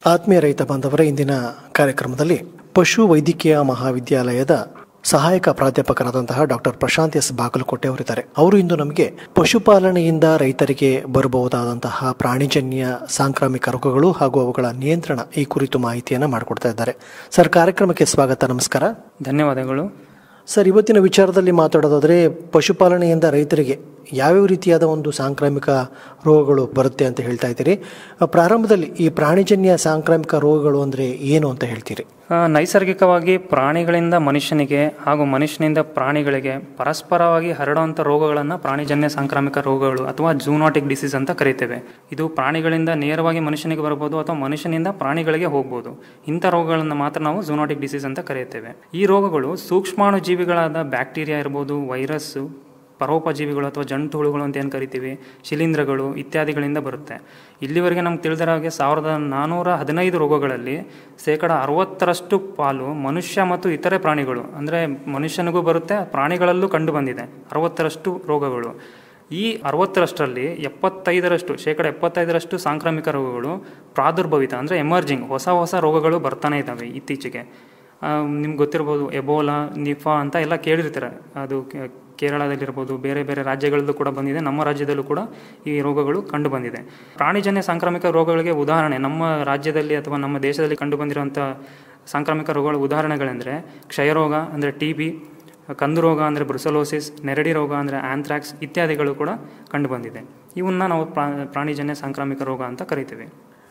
ಆತ್ಮೀಯ ರೈತ ಬಾಂಧವರ ಇಂದಿನ ಕಾರ್ಯಕ್ರಮದಲ್ಲಿ ಪಶು ವೈದ್ಯಕೀಯ ಮಹಾವಿದ್ಯಾಲಯದ ಸಹಾಯಕ ಪ್ರಾಧ್ಯಾಪಕರಾದಂತಹ ಡಾಕ್ಟರ್ ಪ್ರಶಾಂತ್ ಎಸ್ ಬಾಗಲಕೋಟೆ ಅವರಿದ್ದಾರೆ ಅವರು ಇಂದು ನಮಗೆ ಪಶುಪಾಲನೆಯಿಂದ ರೈತರಿಗೆ ಬರಬಹುದಾದಂತಹ ಪ್ರಾಣಿಜನ್ಯ ಸಾಂಕ್ರಾಮಿಕ ರೋಗಗಳು ಹಾಗೂ ಅವುಗಳ ನಿಯಂತ್ರಣ ಈ ಕುರಿತು ಮಾಹಿತಿಯನ್ನು ಮಾಡಿಕೊಡ್ತಾ ಇದ್ದಾರೆ ಸರ್ ಕಾರ್ಯಕ್ರಮಕ್ಕೆ ಸ್ವಾಗತ ನಮಸ್ಕಾರ ಧನ್ಯವಾದಗಳು ಸರ್ ಇವತ್ತಿನ ವಿಚಾರದಲ್ಲಿ ಮಾತಾಡೋದಾದ್ರೆ ಪಶುಪಾಲನೆಯಿಂದ ರೈತರಿಗೆ ಯಾವ್ಯಾವ ರೀತಿಯಾದ ಒಂದು ಸಾಂಕ್ರಾಮಿಕ ರೋಗಗಳು ಬರುತ್ತೆ ಅಂತ ಹೇಳ್ತಾ ಇದ್ದೀರಿ ಆ, ಪ್ರಾರಂಭದಲ್ಲಿ ಈ ಪ್ರಾಣಿಜನ್ಯ ಸಾಂಕ್ರಾಮಿಕ ರೋಗಗಳು ಅಂದರೆ ಏನು ಅಂತ ಹೇಳ್ತೀರಿ ಆ, ನೈಸರ್ಗಿಕವಾಗಿ ಪ್ರಾಣಿಗಳಿಂದ ಮನುಷ್ಯನಿಗೆ ಹಾಗೂ ಮನುಷ್ಯನಿಂದ ಪ್ರಾಣಿಗಳಿಗೆ ಪರಸ್ಪರವಾಗಿ ಹರಡುವಂಥ ರೋಗಗಳನ್ನು ಪ್ರಾಣಿಜನ್ಯ ಸಾಂಕ್ರಾಮಿಕ ರೋಗಗಳು ಅಥವಾ ಜೂನಾಟಿಕ್ ಡಿಸೀಸ್ ಅಂತ ಕರಿತೇವೆ ಇದು ಪ್ರಾಣಿಗಳಿಂದ ನೇರವಾಗಿ ಮನುಷ್ಯನಿಗೆ ಬರ್ಬೋದು ಅಥವಾ ಮನುಷ್ಯನಿಂದ ಪ್ರಾಣಿಗಳಿಗೆ ಹೋಗ್ಬೋದು ಇಂಥ ರೋಗಗಳನ್ನು ಮಾತ್ರ ನಾವು ಜೂನಾಟಿಕ್ ಡಿಸೀಸ್ ಅಂತ ಕರೆಯುತ್ತೇವೆ ಈ ರೋಗಗಳು ಸೂಕ್ಷ್ಮಾಣು ಜೀವಿಗಳಾದ ಬ್ಯಾಕ್ಟೀರಿಯಾ ಇರ್ಬೋದು ವೈರಸ್ಸು ಪರೋಪಜೀವಿಗಳು ಅಥವಾ ಜಂತು ಹುಳುಗಳು ಅಂತ ಏನು ಕರಿತೀವಿ ಶಿಲೀಂಧ್ರಗಳು ಇತ್ಯಾದಿಗಳಿಂದ ಬರುತ್ತೆ ಇಲ್ಲಿವರೆಗೆ ನಮ್ಗೆ ತಿಳಿದಿರೋ ಹಾಗೆ ಸಾವಿರದ ನಾನ್ನೂರ ಹದಿನೈದು ರೋಗಗಳಲ್ಲಿ ಶೇಕಡ ಅರವತ್ತರಷ್ಟು ಪಾಲು ಮನುಷ್ಯ ಮತ್ತು ಇತರೆ ಪ್ರಾಣಿಗಳು ಅಂದರೆ ಮನುಷ್ಯನಿಗೂ ಬರುತ್ತೆ ಪ್ರಾಣಿಗಳಲ್ಲೂ ಕಂಡು ಬಂದಿದೆ ಅರವತ್ತರಷ್ಟು ರೋಗಗಳು ಈ ಅರವತ್ತರಷ್ಟರಲ್ಲಿ ಎಪ್ಪತ್ತೈದರಷ್ಟು ಶೇಕಡ ಎಪ್ಪತ್ತೈದರಷ್ಟು ಸಾಂಕ್ರಾಮಿಕ ರೋಗಗಳು ಪ್ರಾದುರ್ಭವಿತ ಅಂದರೆ ಎಮರ್ಜಿಂಗ್ ಹೊಸ ಹೊಸ ರೋಗಗಳು ಬರ್ತಾನೆ ಇದ್ದಾವೆ ಇತ್ತೀಚೆಗೆ ನಿಮ್ಗೆ ಗೊತ್ತಿರ್ಬೋದು ಎಬೋಲಾ ನಿಫಾ ಅಂತ ಎಲ್ಲ ಕೇಳಿರ್ತಾರೆ ಅದು ಕೆ- ಕೇರಳದಲ್ಲಿರ್ಬೋದು ಬೇರೆ ಬೇರೆ ರಾಜ್ಯಗಳಲ್ಲೂ ಕೂಡ ಬಂದಿದೆ ನಮ್ಮ ರಾಜ್ಯದಲ್ಲೂ ಕೂಡ ಈ ರೋಗಗಳು ಕಂಡು ಬಂದಿದೆ ಪ್ರಾಣಿಜನ್ಯ ಸಾಂಕ್ರಾಮಿಕ ರೋಗಗಳಿಗೆ ಉದಾಹರಣೆ ನಮ್ಮ ರಾಜ್ಯದಲ್ಲಿ ಅಥವಾ ನಮ್ಮ ದೇಶದಲ್ಲಿ ಕಂಡು ಬಂದಿರುವಂಥ ಸಾಂಕ್ರಾಮಿಕ ರೋಗಗಳ ಉದಾಹರಣೆಗಳೆಂದರೆ ಕ್ಷಯರೋಗ ಅಂದರೆ ಟಿ ಬಿ ಕಂದು ರೋಗ ಅಂದರೆ ಬ್ರುಸಲೋಸಿಸ್ ನೆರಡಿ ರೋಗ ಅಂದರೆ ಆಂಥ್ರಾಕ್ಸ್ ಇತ್ಯಾದಿಗಳು ಕೂಡ ಕಂಡುಬಂದಿದೆ ಇವನ್ನ ನಾವು ಪ್ರಾ- ಪ್ರಾಣಿಜನ್ಯ ಸಾಂಕ್ರಾಮಿಕ ರೋಗ ಅಂತ ಕರಿತೀವಿ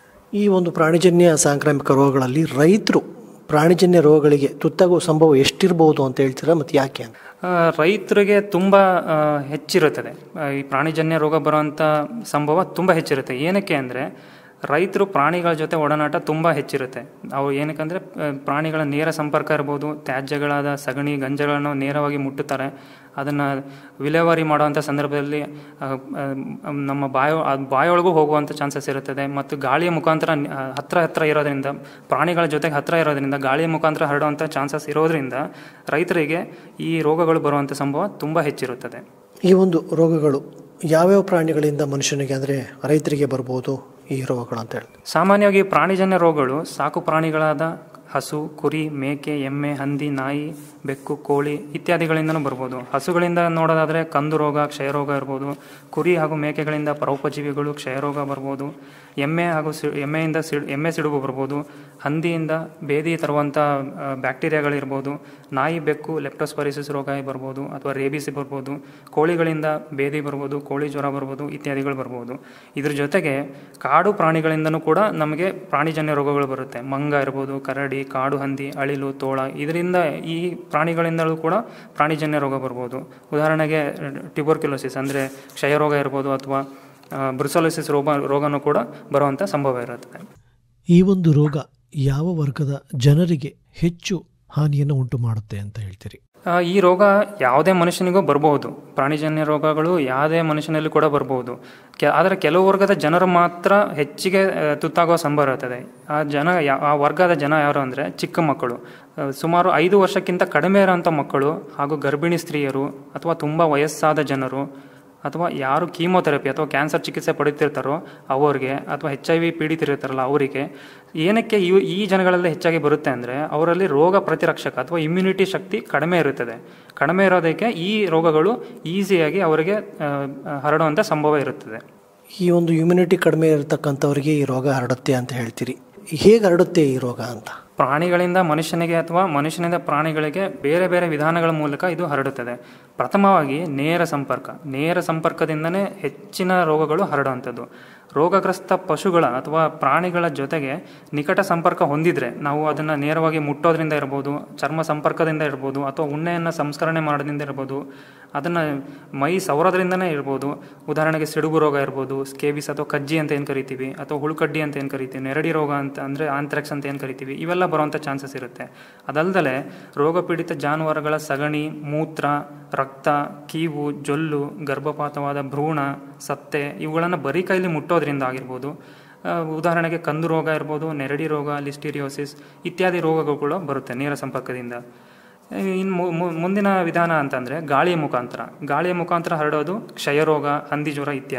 ಈ ಒಂದು ಪ್ರಾಣಿಜನ್ಯ ಸಾಂಕ್ರಾಮಿಕ ರೋಗಗಳಲ್ಲಿ ರೈತರು ಪ್ರಾಣಿಜನ್ಯ ರೋಗಗಳಿಗೆ ತುತ್ತಾಗುವ ಸಂಭವ ಎಷ್ಟಿರಬಹುದು ಅಂತ ಹೇಳ್ತೀರಾ ಮತ್ತು ಯಾಕೆ ಅಂತ ಆ, ರೈತರಿಗೆ ತುಂಬ ಆ, ಹೆಚ್ಚಿರುತ್ತದೆ ಆ, ಈ ಪ್ರಾಣಿಜನ್ಯ ರೋಗ ಬರುವಂಥ ಸಂಭವ ತುಂಬ ಹೆಚ್ಚಿರುತ್ತೆ ಏನಕ್ಕೆ ಅಂದರೆ ರೈತರು ಪ್ರಾಣಿಗಳ ಜೊತೆ ಒಡನಾಟ ತುಂಬ ಹೆಚ್ಚಿರುತ್ತೆ ಅವು ಏನಕ್ಕೆ ಅಂದರೆ ಪ್ರಾಣಿಗಳ ನೇರ ಸಂಪರ್ಕ ಇರ್ಬೋದು ತ್ಯಾಜ್ಯಗಳಾದ ಸಗಣಿ ಗಂಜಗಳನ್ನು ನೇರವಾಗಿ ಮುಟ್ಟುತ್ತಾರೆ ಅದನ್ನು ವಿಲೇವಾರಿ ಮಾಡುವಂಥ ಸಂದರ್ಭದಲ್ಲಿ ಆ, ಆ, ನಮ್ಮ ಬಾಯ ಆ ಬಾಯೊಳಗೂ ಹೋಗುವಂಥ ಚಾನ್ಸಸ್ ಇರುತ್ತದೆ ಮತ್ತು ಗಾಳಿಯ ಮುಖಾಂತರ ಆ, ಹತ್ರ ಹತ್ರ ಇರೋದ್ರಿಂದ ಪ್ರಾಣಿಗಳ ಜೊತೆಗೆ ಹತ್ರ ಇರೋದ್ರಿಂದ ಗಾಳಿಯ ಮುಖಾಂತರ ಹರಡುವಂಥ ಚಾನ್ಸಸ್ ಇರೋದ್ರಿಂದ ರೈತರಿಗೆ ಈ ರೋಗಗಳು ಬರುವಂಥ ಸಂಭವ ತುಂಬ ಹೆಚ್ಚಿರುತ್ತದೆ ಈ ಒಂದು ರೋಗಗಳು ಯಾವ್ಯಾವ ಪ್ರಾಣಿಗಳಿಂದ ಮನುಷ್ಯನಿಗೆ ಅಂದರೆ ರೈತರಿಗೆ ಬರ್ಬೋದು ಈ ರೋಗಗಳು ಅಂತ ಹೇಳಿ ಸಾಮಾನ್ಯವಾಗಿ ಪ್ರಾಣಿಜನ್ಯ ರೋಗಗಳು ಸಾಕು ಪ್ರಾಣಿಗಳಾದ ಹಸು ಕುರಿ ಮೇಕೆ ಎಮ್ಮೆ ಹಂದಿ ನಾಯಿ ಬೆಕ್ಕು ಕೋಳಿ ಇತ್ಯಾದಿಗಳಿಂದನೂ ಬರ್ಬೋದು ಹಸುಗಳಿಂದ ನೋಡೋದಾದರೆ ಕಂದು ರೋಗ ಕ್ಷಯರೋಗ ಇರ್ಬೋದು ಕುರಿ ಹಾಗೂ ಮೇಕೆಗಳಿಂದ ಪರೋಪಜೀವಿಗಳು ಕ್ಷಯರೋಗ ಬರ್ಬೋದು ಎಮ್ಮೆ ಹಾಗೂ ಸಿ ಎಮ್ಮೆಯಿಂದ ಸಿಡ್ ಎಮ್ಮೆ ಸಿಡುಬು ಬರ್ಬೋದು ಹಂದಿಯಿಂದ ಬೇದಿ ತರುವಂಥ ಆ, ಬ್ಯಾಕ್ಟೀರಿಯಾಗಳಿರ್ಬೋದು ನಾಯಿ ಬೆಕ್ಕು ಲೆಪ್ಟೋಸ್ಪರಿಸಿಸ್ ರೋಗ ಬರ್ಬೋದು ಅಥವಾ ರೇಬಿಸ್ ಬರ್ಬೋದು ಕೋಳಿಗಳಿಂದ ಬೇದಿ ಬರ್ಬೋದು ಕೋಳಿ ಜ್ವರ ಬರ್ಬೋದು ಇತ್ಯಾದಿಗಳು ಬರ್ಬೋದು ಇದ್ರ ಜೊತೆಗೆ ಕಾಡು ಪ್ರಾಣಿಗಳಿಂದನೂ ಕೂಡ ನಮಗೆ ಪ್ರಾಣಿಜನ್ಯ ರೋಗಗಳು ಬರುತ್ತೆ ಮಂಗ ಇರ್ಬೋದು ಕರಡಿ ಕಾಡು ಹಂದಿ ಅಳಿಲು ತೋಳ ಇದರಿಂದ ಈ ಪ್ರಾಣಿಗಳಿಂದಲೂ ಕೂಡ ಪ್ರಾಣಿಜನ್ಯ ರೋಗ ಬರ್ಬೋದು ಉದಾಹರಣೆಗೆ ಟ್ಯೂಬರ್ಕ್ಯುಲೋಸಿಸ್ ಅಂದರೆ ಕ್ಷಯರೋಗ ಇರ್ಬೋದು ಅಥವಾ ಬ್ರುಸೋಲಿಸಿಸ್ ರೋಗ ರೋಗನೂ ಕೂಡ ಬರುವಂಥ ಸಂಭವ ಇರುತ್ತದೆ ಈ ಒಂದು ರೋಗ ಯಾವ ವರ್ಗದ ಜನರಿಗೆ ಹೆಚ್ಚು ಹಾನಿಯನ್ನು ಉಂಟು ಮಾಡುತ್ತೆ ಅಂತ ಹೇಳ್ತೀರಿ ಆ, ಈ ರೋಗ ಯಾವುದೇ ಮನುಷ್ಯನಿಗೂ ಬರಬಹುದು ಪ್ರಾಣಿಜನ್ಯ ರೋಗಗಳು ಯಾವುದೇ ಮನುಷ್ಯನಲ್ಲಿ ಕೂಡ ಬರಬಹುದು ಕೆ ಆದರೆ ಕೆಲವು ವರ್ಗದ ಜನರು ಮಾತ್ರ ಹೆಚ್ಚಿಗೆ ಆ, ತುತ್ತಾಗುವ ಸಂಭವ ಇರುತ್ತದೆ ಆ ಜನ ಯಾ- ಆ ವರ್ಗದ ಜನ ಯಾರು ಅಂದರೆ ಚಿಕ್ಕ ಮಕ್ಕಳು ಆ, ಸುಮಾರು ಐದು ವರ್ಷಕ್ಕಿಂತ ಕಡಿಮೆ ಇರೋಂಥ ಮಕ್ಕಳು ಹಾಗೂ ಗರ್ಭಿಣಿ ಸ್ತ್ರೀಯರು ಅಥವಾ ತುಂಬ ವಯಸ್ಸಾದ ಜನರು ಅಥವಾ ಯಾರು ಕೀಮೋಥೆರಪಿ ಅಥವಾ ಕ್ಯಾನ್ಸರ್ ಚಿಕಿತ್ಸೆ ಪಡೆಯುತ್ತಿರ್ತಾರೋ ಅವರಿಗೆ ಅಥವಾ ಎಚ್ ಐ ವಿ ಪೀಡಿತರಿರ್ತಾರಲ್ಲ ಅವರಿಗೆ ಏನಕ್ಕೆ ಇವು ಈ ಜನಗಳಲ್ಲಿ ಹೆಚ್ಚಾಗಿ ಬರುತ್ತೆ ಅಂದರೆ ಅವರಲ್ಲಿ ರೋಗ ಪ್ರತಿರಕ್ಷಕ ಅಥವಾ ಇಮ್ಯುನಿಟಿ ಶಕ್ತಿ ಕಡಿಮೆ ಇರುತ್ತದೆ ಕಡಿಮೆ ಇರೋದಕ್ಕೆ ಈ ರೋಗಗಳು ಈಸಿಯಾಗಿ ಅವರಿಗೆ ಆ, ಆ, ಹರಡುವಂಥ ಸಂಭವ ಇರುತ್ತದೆ ಈ ಒಂದು ಇಮ್ಯುನಿಟಿ ಕಡಿಮೆ ಇರತಕ್ಕಂಥವ್ರಿಗೆ ಈ ರೋಗ ಹರಡುತ್ತೆ ಅಂತ ಹೇಳ್ತೀರಿ ಹೇಗೆ ಹರಡುತ್ತೆ ಈ ರೋಗ ಅಂತ ಪ್ರಾಣಿಗಳಿಂದ ಮನುಷ್ಯನಿಗೆ ಅಥವಾ ಮನುಷ್ಯನಿಂದ ಪ್ರಾಣಿಗಳಿಗೆ ಬೇರೆ ಬೇರೆ ವಿಧಾನಗಳ ಮೂಲಕ ಇದು ಹರಡುತ್ತದೆ ಪ್ರಥಮವಾಗಿ ನೇರ ಸಂಪರ್ಕ ನೇರ ಸಂಪರ್ಕದಿಂದನೇ ಹೆಚ್ಚಿನ ರೋಗಗಳು ಹರಡುವಂಥದ್ದು ರೋಗಗ್ರಸ್ತ ಪಶುಗಳ ಅಥವಾ ಪ್ರಾಣಿಗಳ ಜೊತೆಗೆ ನಿಕಟ ಸಂಪರ್ಕ ಹೊಂದಿದ್ರೆ ನಾವು ಅದನ್ನು ನೇರವಾಗಿ ಮುಟ್ಟೋದ್ರಿಂದ ಇರ್ಬೋದು ಚರ್ಮ ಸಂಪರ್ಕದಿಂದ ಇರ್ಬೋದು ಅಥವಾ ಉಣ್ಣೆಯನ್ನು ಸಂಸ್ಕರಣೆ ಮಾಡೋದ್ರಿಂದ ಇರ್ಬೋದು ಅದನ್ನು ಮೈ ಸವರೋದ್ರಿಂದನೇ ಇರ್ಬೋದು ಉದಾಹರಣೆಗೆ ಸಿಡುಬು ರೋಗ ಇರ್ಬೋದು ಸ್ಕೇಬಿಸ್ ಅಥವಾ ಕಜ್ಜಿ ಅಂತ ಏನು ಕರಿತೀವಿ ಅಥವಾ ಹುಳುಕಡ್ಡಿ ಅಂತ ಏನು ಕರಿತೀವಿ ನೆರಡಿ ರೋಗ ಅಂತ ಅಂದರೆ ಆಂಥ್ರಾಕ್ಸ್ ಅಂತ ಏನು ಕರಿತೀವಿ ಇವೆಲ್ಲ ಬರುವಂಥ ಚಾನ್ಸಸ್ ಇರುತ್ತೆ ಅದಲ್ಲದೆ ರೋಗಪೀಡಿತ ಜಾನುವಾರುಗಳ ಸಗಣಿ ಮೂತ್ರ ರಕ್ತ ಕೀವು ಜೊಲ್ಲು ಗರ್ಭಪಾತವಾದ ಭ್ರೂಣ ಸತ್ತೆ ಇವುಗಳನ್ನು ಬರೀ ಕೈಲಿ ಮುಟ್ಟೋದ್ರಿಂದ ಆಗಿರ್ಬೋದು ಆ, ಉದಾಹರಣೆಗೆ ಕಂದು ರೋಗ ಇರ್ಬೋದು ನೆರಡಿ ರೋಗ ಲಿಸ್ಟೀರಿಯೋಸಿಸ್ ಇತ್ಯಾದಿ ರೋಗಗಳು ಕೂಡ ಬರುತ್ತೆ ನೇರ ಸಂಪರ್ಕದಿಂದ ಇನ್ನು ಮು- ಮು- ಮುಂದಿನ ವಿಧಾನ ಅಂತಂದರೆ ಗಾಳಿಯ ಮುಖಾಂತರ ಗಾಳಿಯ ಮುಖಾಂತರ ಹರಡೋದು ಕ್ಷಯರೋಗ ಹಂದಿ ಜ್ವರ ಇತ್ಯಾದಿ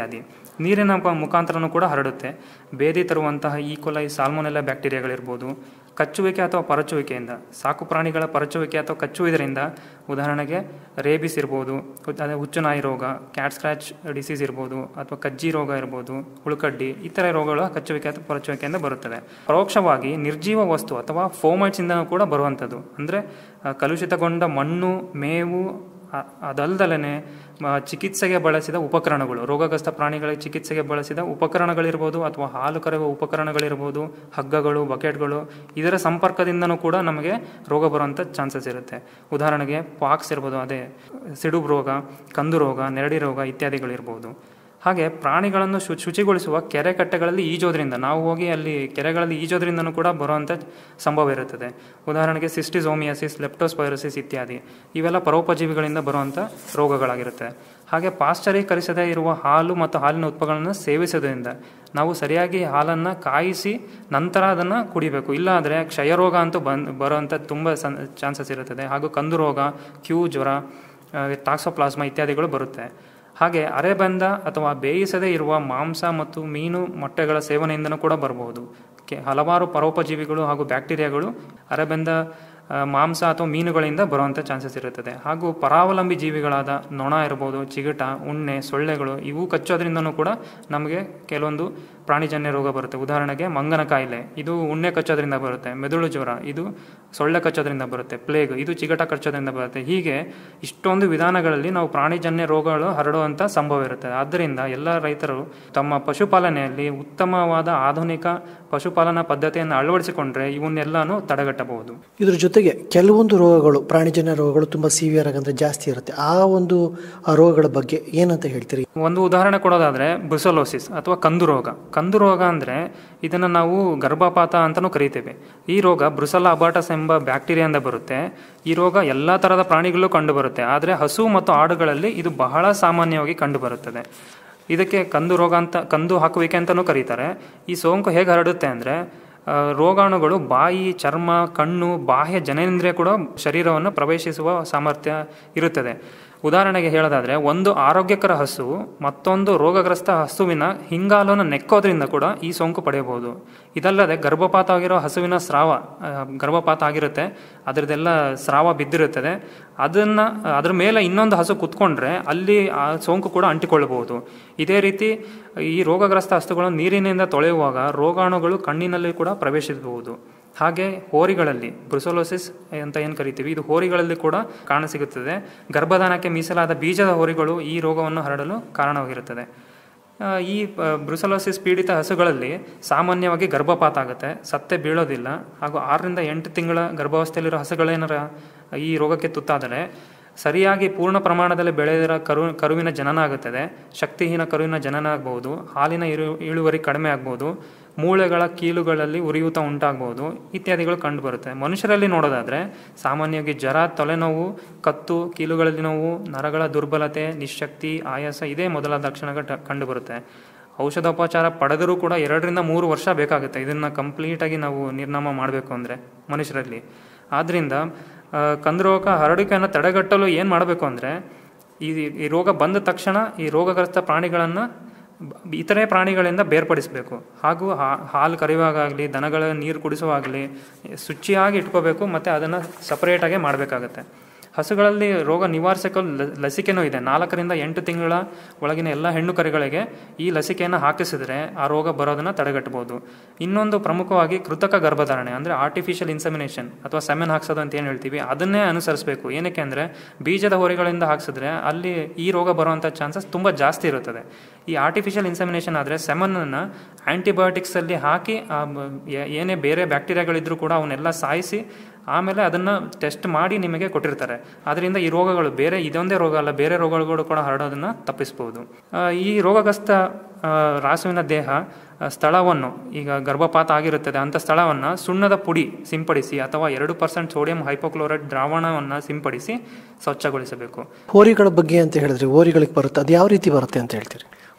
ನೀರಿನ ಪ- ಮುಖಾಂತರನೂ ಕೂಡ ಹರಡುತ್ತೆ ಬೇದಿ ತರುವಂತಹ ಈಕೊಲೈ ಸಾಲ್ಮೊನೆಲ್ಲ ಬ್ಯಾಕ್ಟೀರಿಯಾಗಳಿರ್ಬೋದು ಕಚ್ಚುವಿಕೆ ಅಥವಾ ಪರಚುವಿಕೆಯಿಂದ ಸಾಕು ಪ್ರಾಣಿಗಳ ಪರಚುವಿಕೆ ಅಥವಾ ಕಚ್ಚುವುದರಿಂದ ಉದಾಹರಣೆಗೆ ರೇಬಿಸ್ ಇರ್ಬೋದು ಹು- ಅದೇ ಹುಚ್ಚುನಾಯಿ ರೋಗ ಕ್ಯಾಟ್ ಸ್ಕ್ರ್ಯಾಚ್ ಡಿಸೀಸ್ ಇರ್ಬೋದು ಅಥವಾ ಕಜ್ಜಿ ರೋಗ ಇರ್ಬೋದು ಹುಳುಕಡ್ಡಿ ಇತರ ರೋಗಗಳು ಕಚ್ಚುವಿಕೆ ಅಥವಾ ಪರಚುವಿಕೆಯಿಂದ ಬರುತ್ತದೆ ಪರೋಕ್ಷವಾಗಿ ನಿರ್ಜೀವ ವಸ್ತು ಅಥವಾ ಫೋಮೈಟ್ಸಿಂದನೂ ಕೂಡ ಬರುವಂಥದ್ದು ಅಂದರೆ ಕಲುಷಿತಗೊಂಡ ಮಣ್ಣು ಮೇವು ಅ- ಅದಲ್ದಲೇ ಮ- ಚಿಕಿತ್ಸೆಗೆ ಬಳಸಿದ ಉಪಕರಣಗಳು ರೋಗಗ್ರಸ್ತ ಪ್ರಾಣಿಗಳಿಗೆ ಚಿಕಿತ್ಸೆಗೆ ಬಳಸಿದ ಉಪಕರಣಗಳಿರ್ಬೋದು ಅಥವಾ ಹಾಲು ಕರೆಯುವ ಉಪಕರಣಗಳಿರ್ಬೋದು ಹಗ್ಗಗಳು ಬಕೆಟ್ಗಳು ಇದರ ಸಂಪರ್ಕದಿಂದನೂ ಕೂಡ ನಮಗೆ ರೋಗ ಬರುವಂಥ ಚಾನ್ಸಸ್ ಇರುತ್ತೆ ಉದಾಹರಣೆಗೆ ಪಾಕ್ಸ್ ಇರ್ಬೋದು ಅದೇ ಸಿಡುಬು ರೋಗ ಕಂದು ರೋಗ ನೆರಡಿ ರೋಗ ಇತ್ಯಾದಿಗಳಿರ್ಬೋದು ಹಾಗೆ ಪ್ರಾಣಿಗಳನ್ನು ಶು ಶುಚಿಗೊಳಿಸುವ ಕೆರೆ ಕಟ್ಟೆಗಳಲ್ಲಿ ಈಜೋದ್ರಿಂದ ನಾವು ಹೋಗಿ ಅಲ್ಲಿ ಕೆರೆಗಳಲ್ಲಿ ಈಜೋದ್ರಿಂದನೂ ಕೂಡ ಬರುವಂಥ ಸಂಭವ ಇರುತ್ತದೆ ಉದಾಹರಣೆಗೆ ಸಿಸ್ಟಿಸೋಮಿಯಾಸಿಸ್ ಲೆಪ್ಟೋಸ್ಪೈರೋಸಿಸ್ ಇತ್ಯಾದಿ ಇವೆಲ್ಲ ಪರೋಪಜೀವಿಗಳಿಂದ ಬರುವಂಥ ರೋಗಗಳಾಗಿರುತ್ತೆ ಹಾಗೆ ಪಾಶ್ಚರೀಕರಿಸದೇ ಇರುವ ಹಾಲು ಮತ್ತು ಹಾಲಿನ ಉತ್ಪನ್ನಗಳನ್ನು ಸೇವಿಸೋದ್ರಿಂದ ನಾವು ಸರಿಯಾಗಿ ಹಾಲನ್ನು ಕಾಯಿಸಿ ನಂತರ ಅದನ್ನು ಕುಡಿಬೇಕು ಇಲ್ಲಾಂದರೆ ಕ್ಷಯರೋಗ ಅಂತೂ ಬಂದ್ ಬರುವಂಥ ತುಂಬ ಸನ್ ಚಾನ್ಸಸ್ ಇರುತ್ತದೆ ಹಾಗೂ ಕಂದು ರೋಗ ಕ್ಯೂ ಜ್ವರ ಟಾಕ್ಸೋಪ್ಲಾಸ್ಮಾ ಇತ್ಯಾದಿಗಳು ಬರುತ್ತೆ ಹಾಗೆ ಅರೆಬಂದ ಅಥವಾ ಬೇಯಿಸದೇ ಇರುವ ಮಾಂಸ ಮತ್ತು ಮೀನು ಮೊಟ್ಟೆಗಳ ಸೇವನೆಯಿಂದನೂ ಕೂಡ ಬರಬಹುದು ಕೆ ಹಲವಾರು ಪರೋಪಜೀವಿಗಳು ಹಾಗೂ ಬ್ಯಾಕ್ಟೀರಿಯಾಗಳು ಅರೆಬೆಂದ ಆ, ಮಾಂಸ ಅಥವಾ ಮೀನುಗಳಿಂದ ಬರುವಂಥ ಚಾನ್ಸಸ್ ಇರುತ್ತದೆ ಹಾಗೂ ಪರಾವಲಂಬಿ ಜೀವಿಗಳಾದ ನೊಣ ಇರ್ಬೋದು ಚಿಗಟ ಉಣ್ಣೆ ಸೊಳ್ಳೆಗಳು ಇವು ಕಚ್ಚೋದ್ರಿಂದನೂ ಕೂಡ ನಮಗೆ ಕೆಲವೊಂದು ಪ್ರಾಣಿಜನ್ಯ ರೋಗ ಬರುತ್ತೆ ಉದಾಹರಣೆಗೆ ಮಂಗನ ಕಾಯಿಲೆ ಇದು ಉಣ್ಣೆ ಕಚ್ಚೋದ್ರಿಂದ ಬರುತ್ತೆ ಮೆದುಳು ಜ್ವರ ಇದು ಸೊಳ್ಳೆ ಕಚ್ಚೋದ್ರಿಂದ ಬರುತ್ತೆ ಪ್ಲೇಗ್ ಇದು ಚಿಗಟ ಕಚ್ಚೋದ್ರಿಂದ ಬರುತ್ತೆ ಹೀಗೆ ಇಷ್ಟೊಂದು ವಿಧಾನಗಳಲ್ಲಿ ನಾವು ಪ್ರಾಣಿಜನ್ಯ ರೋಗಗಳು ಹರಡುವಂಥ ಸಂಭವ ಇರುತ್ತೆ ಆದ್ದರಿಂದ ಎಲ್ಲ ರೈತರು ತಮ್ಮ ಪಶುಪಾಲನೆಯಲ್ಲಿ ಉತ್ತಮವಾದ ಆಧುನಿಕ ಪಶುಪಾಲನಾ ಪದ್ಧತಿಯನ್ನು ಅಳವಡಿಸಿಕೊಂಡ್ರೆ ಇವನ್ನೆಲ್ಲಾನು ತಡೆಗಟ್ಟಬಹುದು ಇದ್ರ ಜೊತೆಗೆ ಕೆಲವೊಂದು ರೋಗಗಳು ಪ್ರಾಣಿಜನ್ಯ ರೋಗಗಳು ತುಂಬ ಸಿವಿಯರ್ ಆಗಂದ್ರೆ ಜಾಸ್ತಿ ಇರುತ್ತೆ ಆ ಒಂದು ಆ ರೋಗಗಳ ಬಗ್ಗೆ ಏನಂತ ಹೇಳ್ತೀರಿ ಒಂದು ಉದಾಹರಣೆ ಕೊಡೋದಾದ್ರೆ ಬ್ರುಸಲೋಸಿಸ್ ಅಥವಾ ಕಂದು ರೋಗ ಕಂದು ರೋಗ ಅಂದರೆ ಇದನ್ನು ನಾವು ಗರ್ಭಪಾತ ಅಂತಲೂ ಕರಿತೇವೆ ಈ ರೋಗ ಬ್ರುಸಲ ಅಬಾಟಸ್ ಎಂಬ ಬ್ಯಾಕ್ಟೀರಿಯಾದಿಂದ ಬರುತ್ತೆ ಈ ರೋಗ ಎಲ್ಲ ಥರದ ಪ್ರಾಣಿಗಳಲ್ಲೂ ಕಂಡುಬರುತ್ತೆ ಆದರೆ ಹಸು ಮತ್ತು ಆಡುಗಳಲ್ಲಿ ಇದು ಬಹಳ ಸಾಮಾನ್ಯವಾಗಿ ಕಂಡುಬರುತ್ತದೆ ಇದಕ್ಕೆ ಕಂದು ರೋಗ ಅಂತ ಕಂದು ಹಾಕುವಿಕೆ ಅಂತಲೂ ಕರೀತಾರೆ ಈ ಸೋಂಕು ಹೇಗೆ ಹರಡುತ್ತೆ ಅಂದರೆ ಆ, ರೋಗಾಣುಗಳು ಬಾಯಿ ಚರ್ಮ ಕಣ್ಣು ಬಾಹ್ಯ ಜನನೇಂದ್ರಿಯ ಕೂಡ ಶರೀರವನ್ನು ಪ್ರವೇಶಿಸುವ ಸಾಮರ್ಥ್ಯ ಇರುತ್ತದೆ ಉದಾಹರಣೆಗೆ ಹೇಳೋದಾದ್ರೆ ಒಂದು ಆರೋಗ್ಯಕರ ಹಸು ಮತ್ತೊಂದು ರೋಗಗ್ರಸ್ತ ಹಸುವಿನ ಹಿಂಗಾಲನ್ನು ನೆಕ್ಕೋದ್ರಿಂದ ಕೂಡ ಈ ಸೋಂಕು ಪಡೆಯಬಹುದು ಇದಲ್ಲದೆ ಗರ್ಭಪಾತ ಆಗಿರೋ ಹಸುವಿನ ಸ್ರಾವ ಆ, ಗರ್ಭಪಾತ ಆಗಿರುತ್ತೆ ಅದರದೆಲ್ಲ ಸ್ರಾವ ಬಿದ್ದಿರುತ್ತದೆ ಅದನ್ನ ಅದ್ರ ಮೇಲೆ ಇನ್ನೊಂದು ಹಸು ಕುತ್ಕೊಂಡ್ರೆ ಅಲ್ಲಿ ಆ ಸೋಂಕು ಕೂಡ ಅಂಟಿಕೊಳ್ಳಬಹುದು ಇದೇ ರೀತಿ ಈ ರೋಗಗ್ರಸ್ತ ಹಸುಗಳು ನೀರಿನಿಂದ ತೊಳೆಯುವಾಗ ರೋಗಾಣುಗಳು ಕಣ್ಣಿನಲ್ಲಿ ಕೂಡ ಪ್ರವೇಶಿಸಬಹುದು ಹಾಗೆ ಹೋರಿಗಳಲ್ಲಿ ಬ್ರುಸೋಲೋಸಿಸ್ ಅಂತ ಏನು ಕರಿತೀವಿ ಇದು ಹೋರಿಗಳಲ್ಲಿ ಕೂಡ ಕಾಣಸಿಗುತ್ತದೆ ಗರ್ಭಧಾನಕ್ಕೆ ಮೀಸಲಾದ ಬೀಜದ ಹೋರಿಗಳು ಈ ರೋಗವನ್ನು ಹರಡಲು ಕಾರಣವಾಗಿರುತ್ತದೆ ಆ, ಈ ಆ, ಬ್ರುಸಲೋಸಿಸ್ ಪೀಡಿತ ಹಸುಗಳಲ್ಲಿ ಸಾಮಾನ್ಯವಾಗಿ ಗರ್ಭಪಾತ ಆಗುತ್ತೆ ಸತ್ತೆ ಬೀಳೋದಿಲ್ಲ ಹಾಗೂ ಆರರಿಂದ ಎಂಟು ತಿಂಗಳ ಗರ್ಭಾವಸ್ಥೆಯಲ್ಲಿರೋ ಹಸುಗಳೇನಾರ ಈ ರೋಗಕ್ಕೆ ತುತ್ತಾದರೆ ಸರಿಯಾಗಿ ಪೂರ್ಣ ಪ್ರಮಾಣದಲ್ಲಿ ಬೆಳೆದಿರೋ ಕರು ಕರುವಿನ ಜನನ ಆಗುತ್ತದೆ ಶಕ್ತಿಹೀನ ಕರುವಿನ ಜನನ ಆಗ್ಬೋದು ಹಾಲಿನ ಇರು ಇಳುವರಿ ಕಡಿಮೆ ಆಗ್ಬೋದು ಮೂಳೆಗಳ ಕೀಲುಗಳಲ್ಲಿ ಉರಿಯೂತ ಉಂಟಾಗಬಹುದು ಇತ್ಯಾದಿಗಳು ಕಂಡುಬರುತ್ತೆ ಮನುಷ್ಯರಲ್ಲಿ ನೋಡೋದಾದ್ರೆ ಸಾಮಾನ್ಯವಾಗಿ ಜ್ವರ ತಲೆನೋವು ಕತ್ತು ಕೀಲುಗಳಲ್ಲಿ ನೋವು ನರಗಳ ದುರ್ಬಲತೆ ನಿಶಕ್ತಿ ಆಯಾಸ ಇದೇ ಮೊದಲಾದ ಲಕ್ಷಣಗಳು ಕಂಡುಬರುತ್ತೆ ಔಷಧೋಪಚಾರ ಪಡೆದರೂ ಕೂಡ ಎರಡರಿಂದ ಮೂರು ವರ್ಷ ಬೇಕಾಗುತ್ತೆ ಇದನ್ನು ಕಂಪ್ಲೀಟಾಗಿ ನಾವು ನಿರ್ನಾಮ ಮಾಡಬೇಕು ಅಂದರೆ ಮನುಷ್ಯರಲ್ಲಿ ಆದ್ದರಿಂದ ಆ, ಕಂದುರೋಗ ಹರಡುವಿಕೆಯನ್ನು ತಡೆಗಟ್ಟಲು ಏನು ಮಾಡಬೇಕು ಅಂದರೆ ಈ ಈ ರೋಗ ಬಂದ ತಕ್ಷಣ ಈ ರೋಗಗ್ರಸ್ತ ಪ್ರಾಣಿಗಳನ್ನು ಬ- ಇತರೆ ಪ್ರಾಣಿಗಳಿಂದ ಬೇರ್ಪಡಿಸಬೇಕು ಹಾಗೂ ಹಾ- ಹಾಲು ಕರೆಯುವಾಗಲಿ ದನಗಳ ನೀರು ಕುಡಿಸುವಾಗಲಿ ಶುಚಿಯಾಗಿ ಇಟ್ಕೋಬೇಕು ಮತ್ತು ಅದನ್ನು ಸಪರೇಟಾಗಿ ಮಾಡಬೇಕಾಗತ್ತೆ ಹಸುಗಳಲ್ಲಿ ರೋಗ ನಿವಾರಿಸಲು ಲ- ಲಸಿಕೆನೂ ಇದೆ ನಾಲ್ಕರಿಂದ ಎಂಟು ತಿಂಗಳ ಒಳಗಿನ ಎಲ್ಲ ಹೆಣ್ಣು ಕರುಗಳಿಗೆ ಈ ಲಸಿಕೆಯನ್ನು ಹಾಕಿಸಿದ್ರೆ ಆ ರೋಗ ಬರೋದನ್ನು ತಡೆಗಟ್ಟಬಹುದು ಇನ್ನೊಂದು ಪ್ರಮುಖವಾಗಿ ಕೃತಕ ಗರ್ಭಧಾರಣೆ ಅಂದರೆ ಆರ್ಟಿಫಿಷಿಯಲ್ ಇನ್ಸಮಿನೇಷನ್ ಅಥವಾ ಸೆಮೆನ್ ಹಾಕ್ಸೋದು ಅಂತ ಏನು ಹೇಳ್ತೀವಿ ಅದನ್ನೇ ಅನುಸರಿಸಬೇಕು ಏನಕ್ಕೆ ಅಂದರೆ ಬೀಜದ ಹೊರೆಗಳಿಂದ ಹಾಕ್ಸಿದ್ರೆ ಅಲ್ಲಿ ಈ ರೋಗ ಬರುವಂಥ ಚಾನ್ಸಸ್ ತುಂಬ ಜಾಸ್ತಿ ಇರುತ್ತದೆ ಈ ಆರ್ಟಿಫಿಷಿಯಲ್ ಇನ್ಸಮಿನೇಷನ್ ಆದರೆ ಸೆಮನನ್ನು ಆ್ಯಂಟಿಬಯೋಟಿಕ್ಸಲ್ಲಿ ಹಾಕಿ ಆ ಬ- ಏ- ಏನೇ ಬೇರೆ ಬ್ಯಾಕ್ಟೀರಿಯಾಗಳಿದ್ರೂ ಕೂಡ ಅವನ್ನೆಲ್ಲ ಸಾಯಿಸಿ ಆಮೇಲೆ ಅದನ್ನು ಟೆಸ್ಟ್ ಮಾಡಿ ನಿಮಗೆ ಕೊಟ್ಟಿರ್ತಾರೆ ಅದರಿಂದ ಈ ರೋಗಗಳು ಬೇರೆ ಇದೊಂದೇ ರೋಗ ಅಲ್ಲ ಬೇರೆ ರೋಗಗಳು ಕೂಡ ಹರಡೋದನ್ನು ತಪ್ಪಿಸ್ಬೋದು ಆ, ಈ ರೋಗಗ್ರಸ್ತ ಆ, ರಾಸುವಿನ ದೇಹ ಆ, ಸ್ಥಳವನ್ನು ಈಗ ಗರ್ಭಪಾತ ಆಗಿರುತ್ತದೆ ಅಂಥ ಸ್ಥಳವನ್ನು ಸುಣ್ಣದ ಪುಡಿ ಸಿಂಪಡಿಸಿ ಅಥವಾ ಎರಡು ಪರ್ಸೆಂಟ್ ಸೋಡಿಯಂ ಹೈಪೋಕ್ಲೋರೈಡ್ ದ್ರಾವಣವನ್ನು ಸಿಂಪಡಿಸಿ ಸ್ವಚ್ಛಗೊಳಿಸಬೇಕು ಹೋರಿಗಳ ಬಗ್ಗೆ ಅಂತ ಹೇಳಿದ್ರೆ ಹೋರಿಗಳಿಗೆ ಬರುತ್ತೆ ಅದು ಯಾವ ರೀತಿ ಬರುತ್ತೆ ಅಂತ ಹೇಳ್ತೀರಿ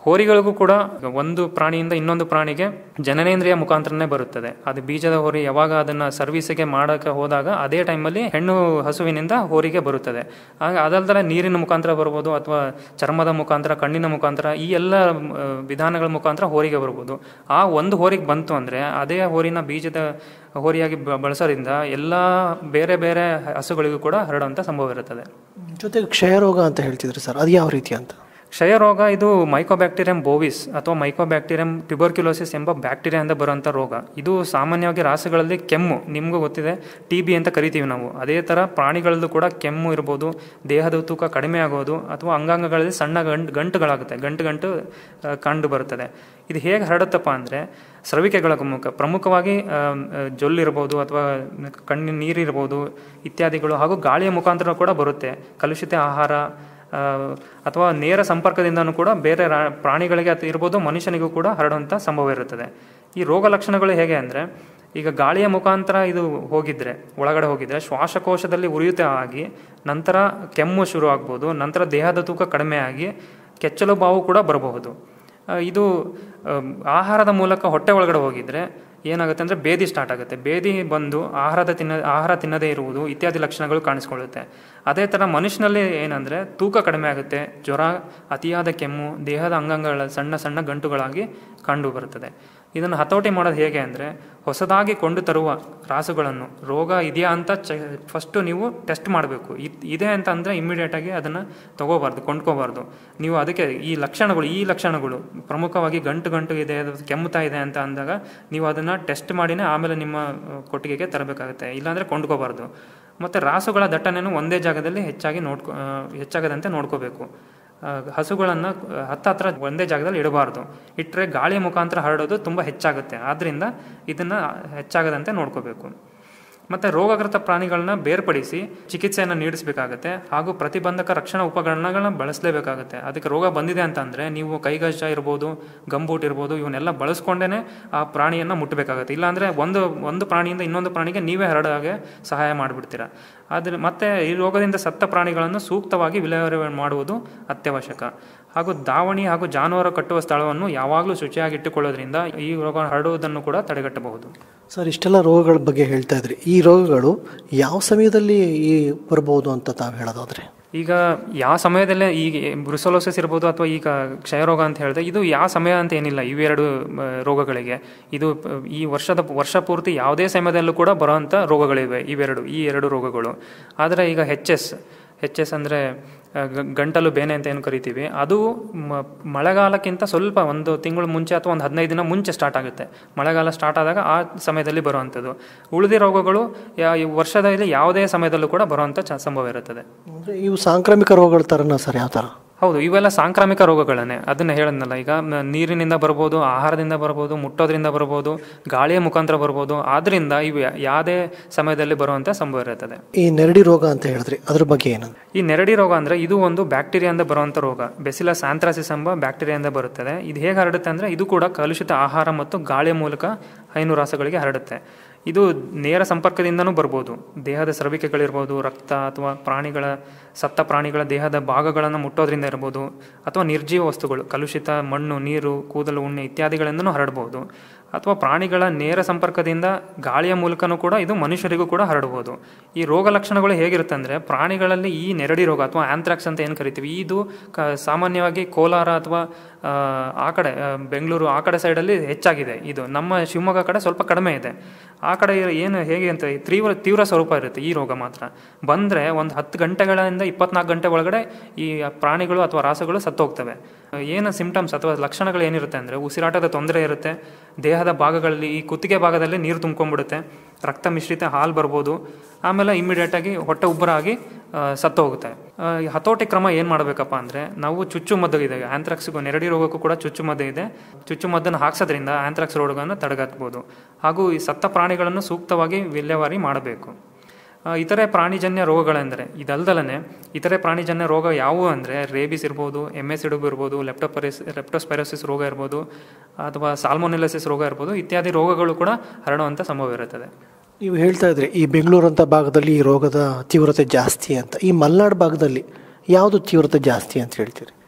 ಹೋರಿಗಳಿಗೂ ಕೂಡ ಒಂದು ಪ್ರಾಣಿಯಿಂದ ಇನ್ನೊಂದು ಪ್ರಾಣಿಗೆ ಜನನೇಂದ್ರಿಯ ಮುಖಾಂತರನೇ ಬರುತ್ತದೆ ಅದು ಬೀಜದ ಹೋರಿ ಯಾವಾಗ ಅದನ್ನ ಸರ್ವಿಸಿಗೆ ಮಾಡಕ್ಕೆ ಹೋದಾಗ ಅದೇ ಟೈಮಲ್ಲಿ ಹೆಣ್ಣು ಹಸುವಿನಿಂದ ಹೋರಿಗೆ ಬರುತ್ತದೆ ಆಗ ಅದಲ್ದಲೆ ನೀರಿನ ಮುಖಾಂತರ ಬರ್ಬೋದು ಅಥವಾ ಚರ್ಮದ ಮುಖಾಂತರ ಕಣ್ಣಿನ ಮುಖಾಂತರ ಈ ಎಲ್ಲ ಆ, ವಿಧಾನಗಳ ಮುಖಾಂತರ ಹೋರಿಗೆ ಬರ್ಬೋದು ಆ ಒಂದು ಹೋರಿಗೆ ಬಂತು ಅಂದರೆ ಅದೇ ಹೋರಿನ ಬೀಜದ ಹೋರಿಯಾಗಿ ಬ- ಬಳಸೋದ್ರಿಂದ ಎಲ್ಲ ಬೇರೆ ಬೇರೆ ಹಸುಗಳಿಗೂ ಕೂಡ ಹರಡುವಂಥ ಸಂಭವ ಇರುತ್ತದೆ ಜೊತೆಗೆ ಕ್ಷಯರೋಗ ಅಂತ ಹೇಳ್ತಿದ್ರಿ ಸರ್ ಅದು ಯಾವ ರೀತಿ ಅಂತ ಕ್ಷಯರೋಗ ಇದು ಮೈಕೋಬ್ಯಾಕ್ಟೀರಿಯಂ ಬೋವಿಸ್ ಅಥವಾ ಮೈಕೋಬ್ಯಾಕ್ಟೀರಿಯಂ ಟ್ಯುಬರ್ಕ್ಯುಲೋಸಿಸ್ ಎಂಬ ಬ್ಯಾಕ್ಟೀರಿಯಾದಿಂದ ಬರುವಂಥ ರೋಗ ಇದು ಸಾಮಾನ್ಯವಾಗಿ ರಾಸುಗಳಲ್ಲಿ ಕೆಮ್ಮು ನಿಮಗೂ ಗೊತ್ತಿದೆ ಟಿ ಬಿ ಅಂತ ಕರಿತೀವಿ ನಾವು ಅದೇ ಥರ ಪ್ರಾಣಿಗಳಲ್ಲೂ ಕೂಡ ಕೆಮ್ಮು ಇರ್ಬೋದು ದೇಹದ ತೂಕ ಕಡಿಮೆ ಆಗೋದು ಅಥವಾ ಅಂಗಾಂಗಗಳಲ್ಲಿ ಸಣ್ಣ ಗಂಟು ಗಂಟುಗಳಾಗುತ್ತೆ ಗಂಟು ಗಂಟು ಆ, ಕಂಡು ಬರುತ್ತದೆ ಇದು ಹೇಗೆ ಹರಡುತ್ತಪ್ಪ ಅಂದರೆ ಸ್ರವಿಕೆಗಳ ಮುಖ ಪ್ರಮುಖವಾಗಿ ಆ, ಆ, ಜೊಲ್ಲಿರ್ಬೋದು ಅಥವಾ ಕಣ್ಣಿನ ನೀರಿರ್ಬೋದು ಇತ್ಯಾದಿಗಳು ಹಾಗೂ ಗಾಳಿಯ ಮುಖಾಂತರ ಕೂಡ ಬರುತ್ತೆ ಕಲುಷಿತ ಆಹಾರ ಆ, ಅಥವಾ ನೇರ ಸಂಪರ್ಕದಿಂದನೂ ಕೂಡ ಬೇರೆ ರಾ- ಪ್ರಾಣಿಗಳಿಗೆ ಅಥವಾ ಇರ್ಬೋದು ಮನುಷ್ಯನಿಗೂ ಕೂಡ ಹರಡುವಂಥ ಸಂಭವ ಇರುತ್ತದೆ ಈ ರೋಗ ಲಕ್ಷಣಗಳು ಹೇಗೆ ಅಂದರೆ ಈಗ ಗಾಳಿಯ ಮುಖಾಂತರ ಇದು ಹೋಗಿದ್ರೆ ಒಳಗಡೆ ಹೋಗಿದ್ರೆ ಶ್ವಾಸಕೋಶದಲ್ಲಿ ಉರಿಯೂತ ಆಗಿ ನಂತರ ಕೆಮ್ಮು ಶುರು ಆಗ್ಬೋದು ನಂತರ ದೇಹದ ತೂಕ ಕಡಿಮೆ ಆಗಿ ಕೆಚ್ಚಲು ಬಾವು ಕೂಡ ಬರಬಹುದು ಆ, ಇದು ಅಮ್, ಆಹಾರದ ಮೂಲಕ ಹೊಟ್ಟೆ ಒಳಗಡೆ ಹೋಗಿದ್ರೆ ಏನಾಗುತ್ತೆ ಅಂದರೆ ಬೇದಿ ಸ್ಟಾರ್ಟ್ ಆಗುತ್ತೆ ಬೇದಿ ಬಂದು ಆಹಾರದ ತಿನ್ನ ಆಹಾರ ತಿನ್ನದೇ ಇರುವುದು ಇತ್ಯಾದಿ ಲಕ್ಷಣಗಳು ಕಾಣಿಸ್ಕೊಳ್ಳುತ್ತೆ ಅದೇ ಥರ ಮನುಷ್ಯನಲ್ಲಿ ಏನಂದರೆ ತೂಕ ಕಡಿಮೆ ಆಗುತ್ತೆ ಜ್ವರ ಅತಿಯಾದ ಕೆಮ್ಮು ದೇಹದ ಅಂಗಾಂಗಗಳ ಸಣ್ಣ ಸಣ್ಣ ಗಂಟುಗಳಾಗಿ ಕಂಡು ಬರುತ್ತದೆ ಇದನ್ನು ಹತೋಟಿ ಮಾಡೋದು ಹೇಗೆ ಅಂದರೆ ಹೊಸದಾಗಿ ಕೊಂಡು ತರುವ ರಾಸುಗಳನ್ನು ರೋಗ ಇದೆಯಾ ಅಂತ ಚೆ ಫಸ್ಟು ನೀವು ಟೆಸ್ಟ್ ಮಾಡಬೇಕು ಇದೆ ಅಂತ ಅಂದರೆ ಇಮ್ಮಿಡಿಯೇಟಾಗಿ ಅದನ್ನು ತಗೋಬಾರ್ದು ಕೊಂಡ್ಕೋಬಾರ್ದು ನೀವು ಅದಕ್ಕೆ ಈ ಲಕ್ಷಣಗಳು ಈ ಲಕ್ಷಣಗಳು ಪ್ರಮುಖವಾಗಿ ಗಂಟು ಗಂಟು ಇದೆ ಅದು ಕೆಮ್ಮುತ್ತಾ ಇದೆ ಅಂತ ಅಂದಾಗ ನೀವು ಅದನ್ನು ಟೆಸ್ಟ್ ಮಾಡಿನೇ ಆಮೇಲೆ ನಿಮ್ಮ ಆ, ಕೊಟ್ಟಿಗೆಗೆ ತರಬೇಕಾಗುತ್ತೆ ಇಲ್ಲಾಂದರೆ ಕೊಂಡ್ಕೋಬಾರ್ದು ಮತ್ತು ರಾಸುಗಳ ದಟ್ಟಣೆಯನ್ನು ಒಂದೇ ಜಾಗದಲ್ಲಿ ಹೆಚ್ಚಾಗಿ ನೋಡ್ಕೊ ಆ, ಹೆಚ್ಚಾಗದಂತೆ ನೋಡ್ಕೋಬೇಕು ಹಸುಗಳನ್ನು ಹತ್ತತ್ರ ಒಂದೇ ಜಾಗದಲ್ಲಿ ಇಡಬಾರ್ದು ಇಟ್ಟರೆ ಗಾಳಿಯ ಮುಖಾಂತರ ಹರಡೋದು ತುಂಬ ಹೆಚ್ಚಾಗುತ್ತೆ ಆದ್ದರಿಂದ ಇದನ್ನು ಹೆಚ್ಚಾಗದಂತೆ ನೋಡ್ಕೋಬೇಕು ಮತ್ತು ರೋಗಗ್ರಸ್ತ ಪ್ರಾಣಿಗಳನ್ನ ಬೇರ್ಪಡಿಸಿ ಚಿಕಿತ್ಸೆಯನ್ನು ನೀಡಿಸಬೇಕಾಗುತ್ತೆ ಹಾಗೂ ಪ್ರತಿಬಂಧಕ ರಕ್ಷಣಾ ಉಪಕರಣಗಳನ್ನ ಬಳಸಲೇಬೇಕಾಗುತ್ತೆ ಅದಕ್ಕೆ ರೋಗ ಬಂದಿದೆ ಅಂತಂದರೆ ನೀವು ಕೈಗಜ್ಜ ಇರ್ಬೋದು ಗಂಬೂಟ್ ಇರ್ಬೋದು ಇವನ್ನೆಲ್ಲ ಬಳಸ್ಕೊಂಡೇ ಆ ಪ್ರಾಣಿಯನ್ನು ಮುಟ್ಟಬೇಕಾಗುತ್ತೆ ಇಲ್ಲಾಂದರೆ ಒಂದು ಒಂದು ಪ್ರಾಣಿಯಿಂದ ಇನ್ನೊಂದು ಪ್ರಾಣಿಗೆ ನೀವೇ ಹರಡೋ ಹಾಗೆ ಸಹಾಯ ಮಾಡಿಬಿಡ್ತೀರಾ ಆದರೆ ಮತ್ತೆ ಈ ರೋಗದಿಂದ ಸತ್ತ ಪ್ರಾಣಿಗಳನ್ನು ಸೂಕ್ತವಾಗಿ ವಿಲೇವಾರಿ ಮಾಡುವುದು ಅತ್ಯವಶ್ಯಕ ಹಾಗೂ ದಾವಣಿ ಹಾಗೂ ಜಾನುವಾರು ಕಟ್ಟುವ ಸ್ಥಳವನ್ನು ಯಾವಾಗಲೂ ಶುಚಿಯಾಗಿ ಇಟ್ಟುಕೊಳ್ಳೋದ್ರಿಂದ ಈ ರೋಗ ಹರಡುವುದನ್ನು ಕೂಡ ತಡೆಗಟ್ಟಬಹುದು ಸರ್ ಇಷ್ಟೆಲ್ಲ ರೋಗಗಳ ಬಗ್ಗೆ ಹೇಳ್ತಾ ಇದ್ರಿ ಈ ರೋಗಗಳು ಯಾವ ಸಮಯದಲ್ಲಿ ಈ ಬರ್ಬೋದು ಅಂತ ತಾವು ಹೇಳೋದಾದ್ರೆ ಈಗ ಯಾವ ಸಮಯದಲ್ಲೇ ಈಗ ಬ್ರುಸೋಲೋಸಿಸ್ ಇರ್ಬೋದು ಅಥವಾ ಈಗ ಕ್ಷಯರೋಗ ಅಂತ ಹೇಳಿದೆ ಇದು ಯಾವ ಸಮಯ ಅಂತ ಏನಿಲ್ಲ ಇವೆರಡು ಆ, ರೋಗಗಳಿಗೆ ಇದು ಪ- ಈ ವರ್ಷದ ವರ್ಷ ಪೂರ್ತಿ ಯಾವುದೇ ಸಮಯದಲ್ಲೂ ಕೂಡ ಬರೋವಂಥ ರೋಗಗಳಿವೆ ಇವೆರಡು ಈ ಎರಡು ರೋಗಗಳು ಆದರೆ ಈಗ ಹೆಚ್ ಎಸ್ ಹೆಚ್ ಎಸ್ ಅಂದರೆ ಗಂಟಲು ಬೇನೆ ಅಂತ ಏನು ಕರಿತೀವಿ ಅದು ಮ- ಮಳೆಗಾಲಕ್ಕಿಂತ ಸ್ವಲ್ಪ ಒಂದು ತಿಂಗಳು ಮುಂಚೆ ಅಥವಾ ಒಂದು ಹದಿನೈದು ದಿನ ಮುಂಚೆ ಸ್ಟಾರ್ಟ್ ಆಗುತ್ತೆ ಮಳೆಗಾಲ ಸ್ಟಾರ್ಟ್ ಆದಾಗ ಆ ಸಮಯದಲ್ಲಿ ಬರುವಂಥದ್ದು ಉಳಿದ ರೋಗಗಳು ಯಾ- ಈ ವರ್ಷದಲ್ಲಿ ಯಾವುದೇ ಸಮಯದಲ್ಲೂ ಕೂಡ ಬರುವಂಥ ಚ ಸಂಭವ ಇರುತ್ತದೆ ಅಂದರೆ ಇವು ಸಾಂಕ್ರಾಮಿಕ ರೋಗಗಳ ಥರನ ಸರ್ ಯಾವ ಥರ ಹೌದು ಇವೆಲ್ಲ ಸಾಂಕ್ರಾಮಿಕ ರೋಗಗಳನ್ನೇ ಅದನ್ನ ಹೇಳದ್ನಲ್ಲ ಈಗ ಮ- ನೀರಿನಿಂದ ಬರ್ಬೋದು ಆಹಾರದಿಂದ ಬರ್ಬೋದು ಮುಟ್ಟೋದ್ರಿಂದ ಬರ್ಬೋದು ಗಾಳಿಯ ಮುಖಾಂತರ ಬರ್ಬೋದು ಆದ್ರಿಂದ ಇವು ಯಾ- ಯಾವುದೇ ಸಮಯದಲ್ಲಿ ಬರುವಂಥ ಸಂಭವ ಇರುತ್ತದೆ ಈ ನೆರಡಿ ರೋಗ ಅಂತ ಹೇಳಿದ್ರಿ ಅದ್ರ ಬಗ್ಗೆ ಏನಂತ ಈ ನೆರಡಿ ರೋಗ ಅಂದ್ರೆ ಇದು ಒಂದು ಬ್ಯಾಕ್ಟೀರಿಯಾದಿಂದ ಬರುವಂಥ ರೋಗ ಬೆಸಿಲಸ್ ಆಂಥ್ರಾಸಿಸ್ ಎಂಬ ಬ್ಯಾಕ್ಟೀರಿಯಾದಿಂದ ಬರುತ್ತದೆ ಇದು ಹೇಗೆ ಹರಡುತ್ತೆ ಅಂದ್ರೆ ಇದು ಕೂಡ ಕಲುಷಿತ ಆಹಾರ ಮತ್ತು ಗಾಳಿಯ ಮೂಲಕ ಹೈನು ರಾಸಗಳಿಗೆ ಹರಡುತ್ತೆ ಇದು ನೇರ ಸಂಪರ್ಕದಿಂದನೂ ಬರ್ಬೋದು ದೇಹದ ಸ್ರವಿಕೆಗಳಿರ್ಬೋದು ರಕ್ತ ಅಥವಾ ಪ್ರಾಣಿಗಳ ಸತ್ತ ಪ್ರಾಣಿಗಳ ದೇಹದ ಭಾಗಗಳನ್ನು ಮುಟ್ಟೋದ್ರಿಂದ ಇರ್ಬೋದು ಅಥವಾ ನಿರ್ಜೀವ ವಸ್ತುಗಳು ಕಲುಷಿತ ಮಣ್ಣು ನೀರು ಕೂದಲು ಉಣ್ಣೆ ಇತ್ಯಾದಿಗಳಿಂದನೂ ಹರಡ್ಬೋದು ಅಥವಾ ಪ್ರಾಣಿಗಳ ನೇರ ಸಂಪರ್ಕದಿಂದ ಗಾಳಿಯ ಮೂಲಕನೂ ಕೂಡ ಇದು ಮನುಷ್ಯರಿಗೂ ಕೂಡ ಹರಡ್ಬೋದು ಈ ರೋಗ ಲಕ್ಷಣಗಳು ಹೇಗಿರುತ್ತೆ ಅಂದರೆ ಪ್ರಾಣಿಗಳಲ್ಲಿ ಈ ನೆರಡಿ ರೋಗ ಅಥವಾ ಆಂಥ್ರಾಕ್ಸ್ ಅಂತ ಏನು ಕರಿತೀವಿ ಇದು ಕ ಸಾಮಾನ್ಯವಾಗಿ ಕೋಲಾರ ಅಥವಾ ಆ, ಆ ಕಡೆ ಆ, ಬೆಂಗಳೂರು ಆ ಕಡೆ ಸೈಡಲ್ಲಿ ಹೆಚ್ಚಾಗಿದೆ ಇದು ನಮ್ಮ ಶಿವಮೊಗ್ಗ ಕಡೆ ಸ್ವಲ್ಪ ಕಡಿಮೆ ಇದೆ ಆ ಕಡೆ ಏನು ಹೇಗೆ ಅಂತ ಈ ತೀವ್ರ ತೀವ್ರ ಸ್ವರೂಪ ಇರುತ್ತೆ ಈ ರೋಗ ಮಾತ್ರ ಬಂದರೆ ಒಂದು ಹತ್ತು ಗಂಟೆಗಳಿಂದ ಇಪ್ಪತ್ನಾಲ್ಕು ಗಂಟೆ ಒಳಗಡೆ ಈ ಪ್ರಾಣಿಗಳು ಅಥವಾ ರಾಸುಗಳು ಸತ್ತೋಗ್ತವೆ ಏನು ಸಿಂಪ್ಟಮ್ಸ್ ಅಥವಾ ಲಕ್ಷಣಗಳು ಏನಿರುತ್ತೆ ಅಂದರೆ ಉಸಿರಾಟದ ತೊಂದರೆ ಇರುತ್ತೆ ದೇಹದ ಭಾಗಗಳಲ್ಲಿ ಈ ಕುತ್ತಿಗೆ ಭಾಗದಲ್ಲಿ ನೀರು ತುಂಬ್ಕೊಂಡ್ಬಿಡುತ್ತೆ ರಕ್ತ ಮಿಶ್ರಿತ ಹಾಲು ಬರ್ಬೋದು ಆಮೇಲೆ ಇಮ್ಮಿಡಿಯೇಟಾಗಿ ಹೊಟ್ಟೆ ಉಬ್ಬರಾಗಿ ಆ, ಸತ್ತು ಹೋಗುತ್ತೆ ಆ, ಈ ಹತೋಟಿ ಕ್ರಮ ಏನು ಮಾಡಬೇಕಪ್ಪ ಅಂದರೆ ನಾವು ಚುಚ್ಚುಮದ್ದು ಇದೆ ಆಂಥ್ರಾಕ್ಸ್ಗೂ ನೆರಡಿ ರೋಗಕ್ಕೂ ಕೂಡ ಚುಚ್ಚುಮದ್ದು ಇದೆ ಚುಚ್ಚುಮದ್ದನ್ನು ಹಾಕ್ಸೋದ್ರಿಂದ ಆಂಥ್ರಾಕ್ಸ್ ರೋಗವನ್ನು ತಡೆಗಟ್ಟಬಹುದು ಹಾಗೂ ಈ ಸತ್ತ ಪ್ರಾಣಿಗಳನ್ನು ಸೂಕ್ತವಾಗಿ ವಿಲೇವಾರಿ ಮಾಡಬೇಕು ಆ, ಇತರೆ ಪ್ರಾಣಿಜನ್ಯ ರೋಗಗಳೆಂದರೆ ಇದಲ್ದಲನೆ ಇತರೆ ಪ್ರಾಣಿಜನ್ಯ ರೋಗ ಯಾವುವು ಅಂದರೆ ರೇಬಿಸ್ ಇರ್ಬೋದು ಎಮ್ ಎಸ್ ಇಡುಬು ಇರ್ಬೋದು ಲೆಪ್ಟೋಪರಿಸ್ ಲೆಪ್ಟೋಸ್ಪೈರೋಸಿಸ್ ರೋಗ ಇರ್ಬೋದು ಅಥವಾ ಸಾಲ್ಮೊನಿಲಸಿಸ್ ರೋಗ ಇರ್ಬೋದು ಇತ್ಯಾದಿ ರೋಗಗಳು ಕೂಡ ಹರಡುವಂಥ ಸಂಭವ ಇರುತ್ತದೆ ನೀವು ಹೇಳ್ತಾ ಇದ್ರಿ ಈ ಬೆಂಗಳೂರು ಅಂತ ಭಾಗದಲ್ಲಿ ಈ ರೋಗದ ತೀವ್ರತೆ ಜಾಸ್ತಿ ಅಂತ ಈ ಮಲೆನಾಡು ಭಾಗದಲ್ಲಿ ಯಾವುದು ತೀವ್ರತೆ ಜಾಸ್ತಿ ಅಂತ ಹೇಳ್ತೀರಿ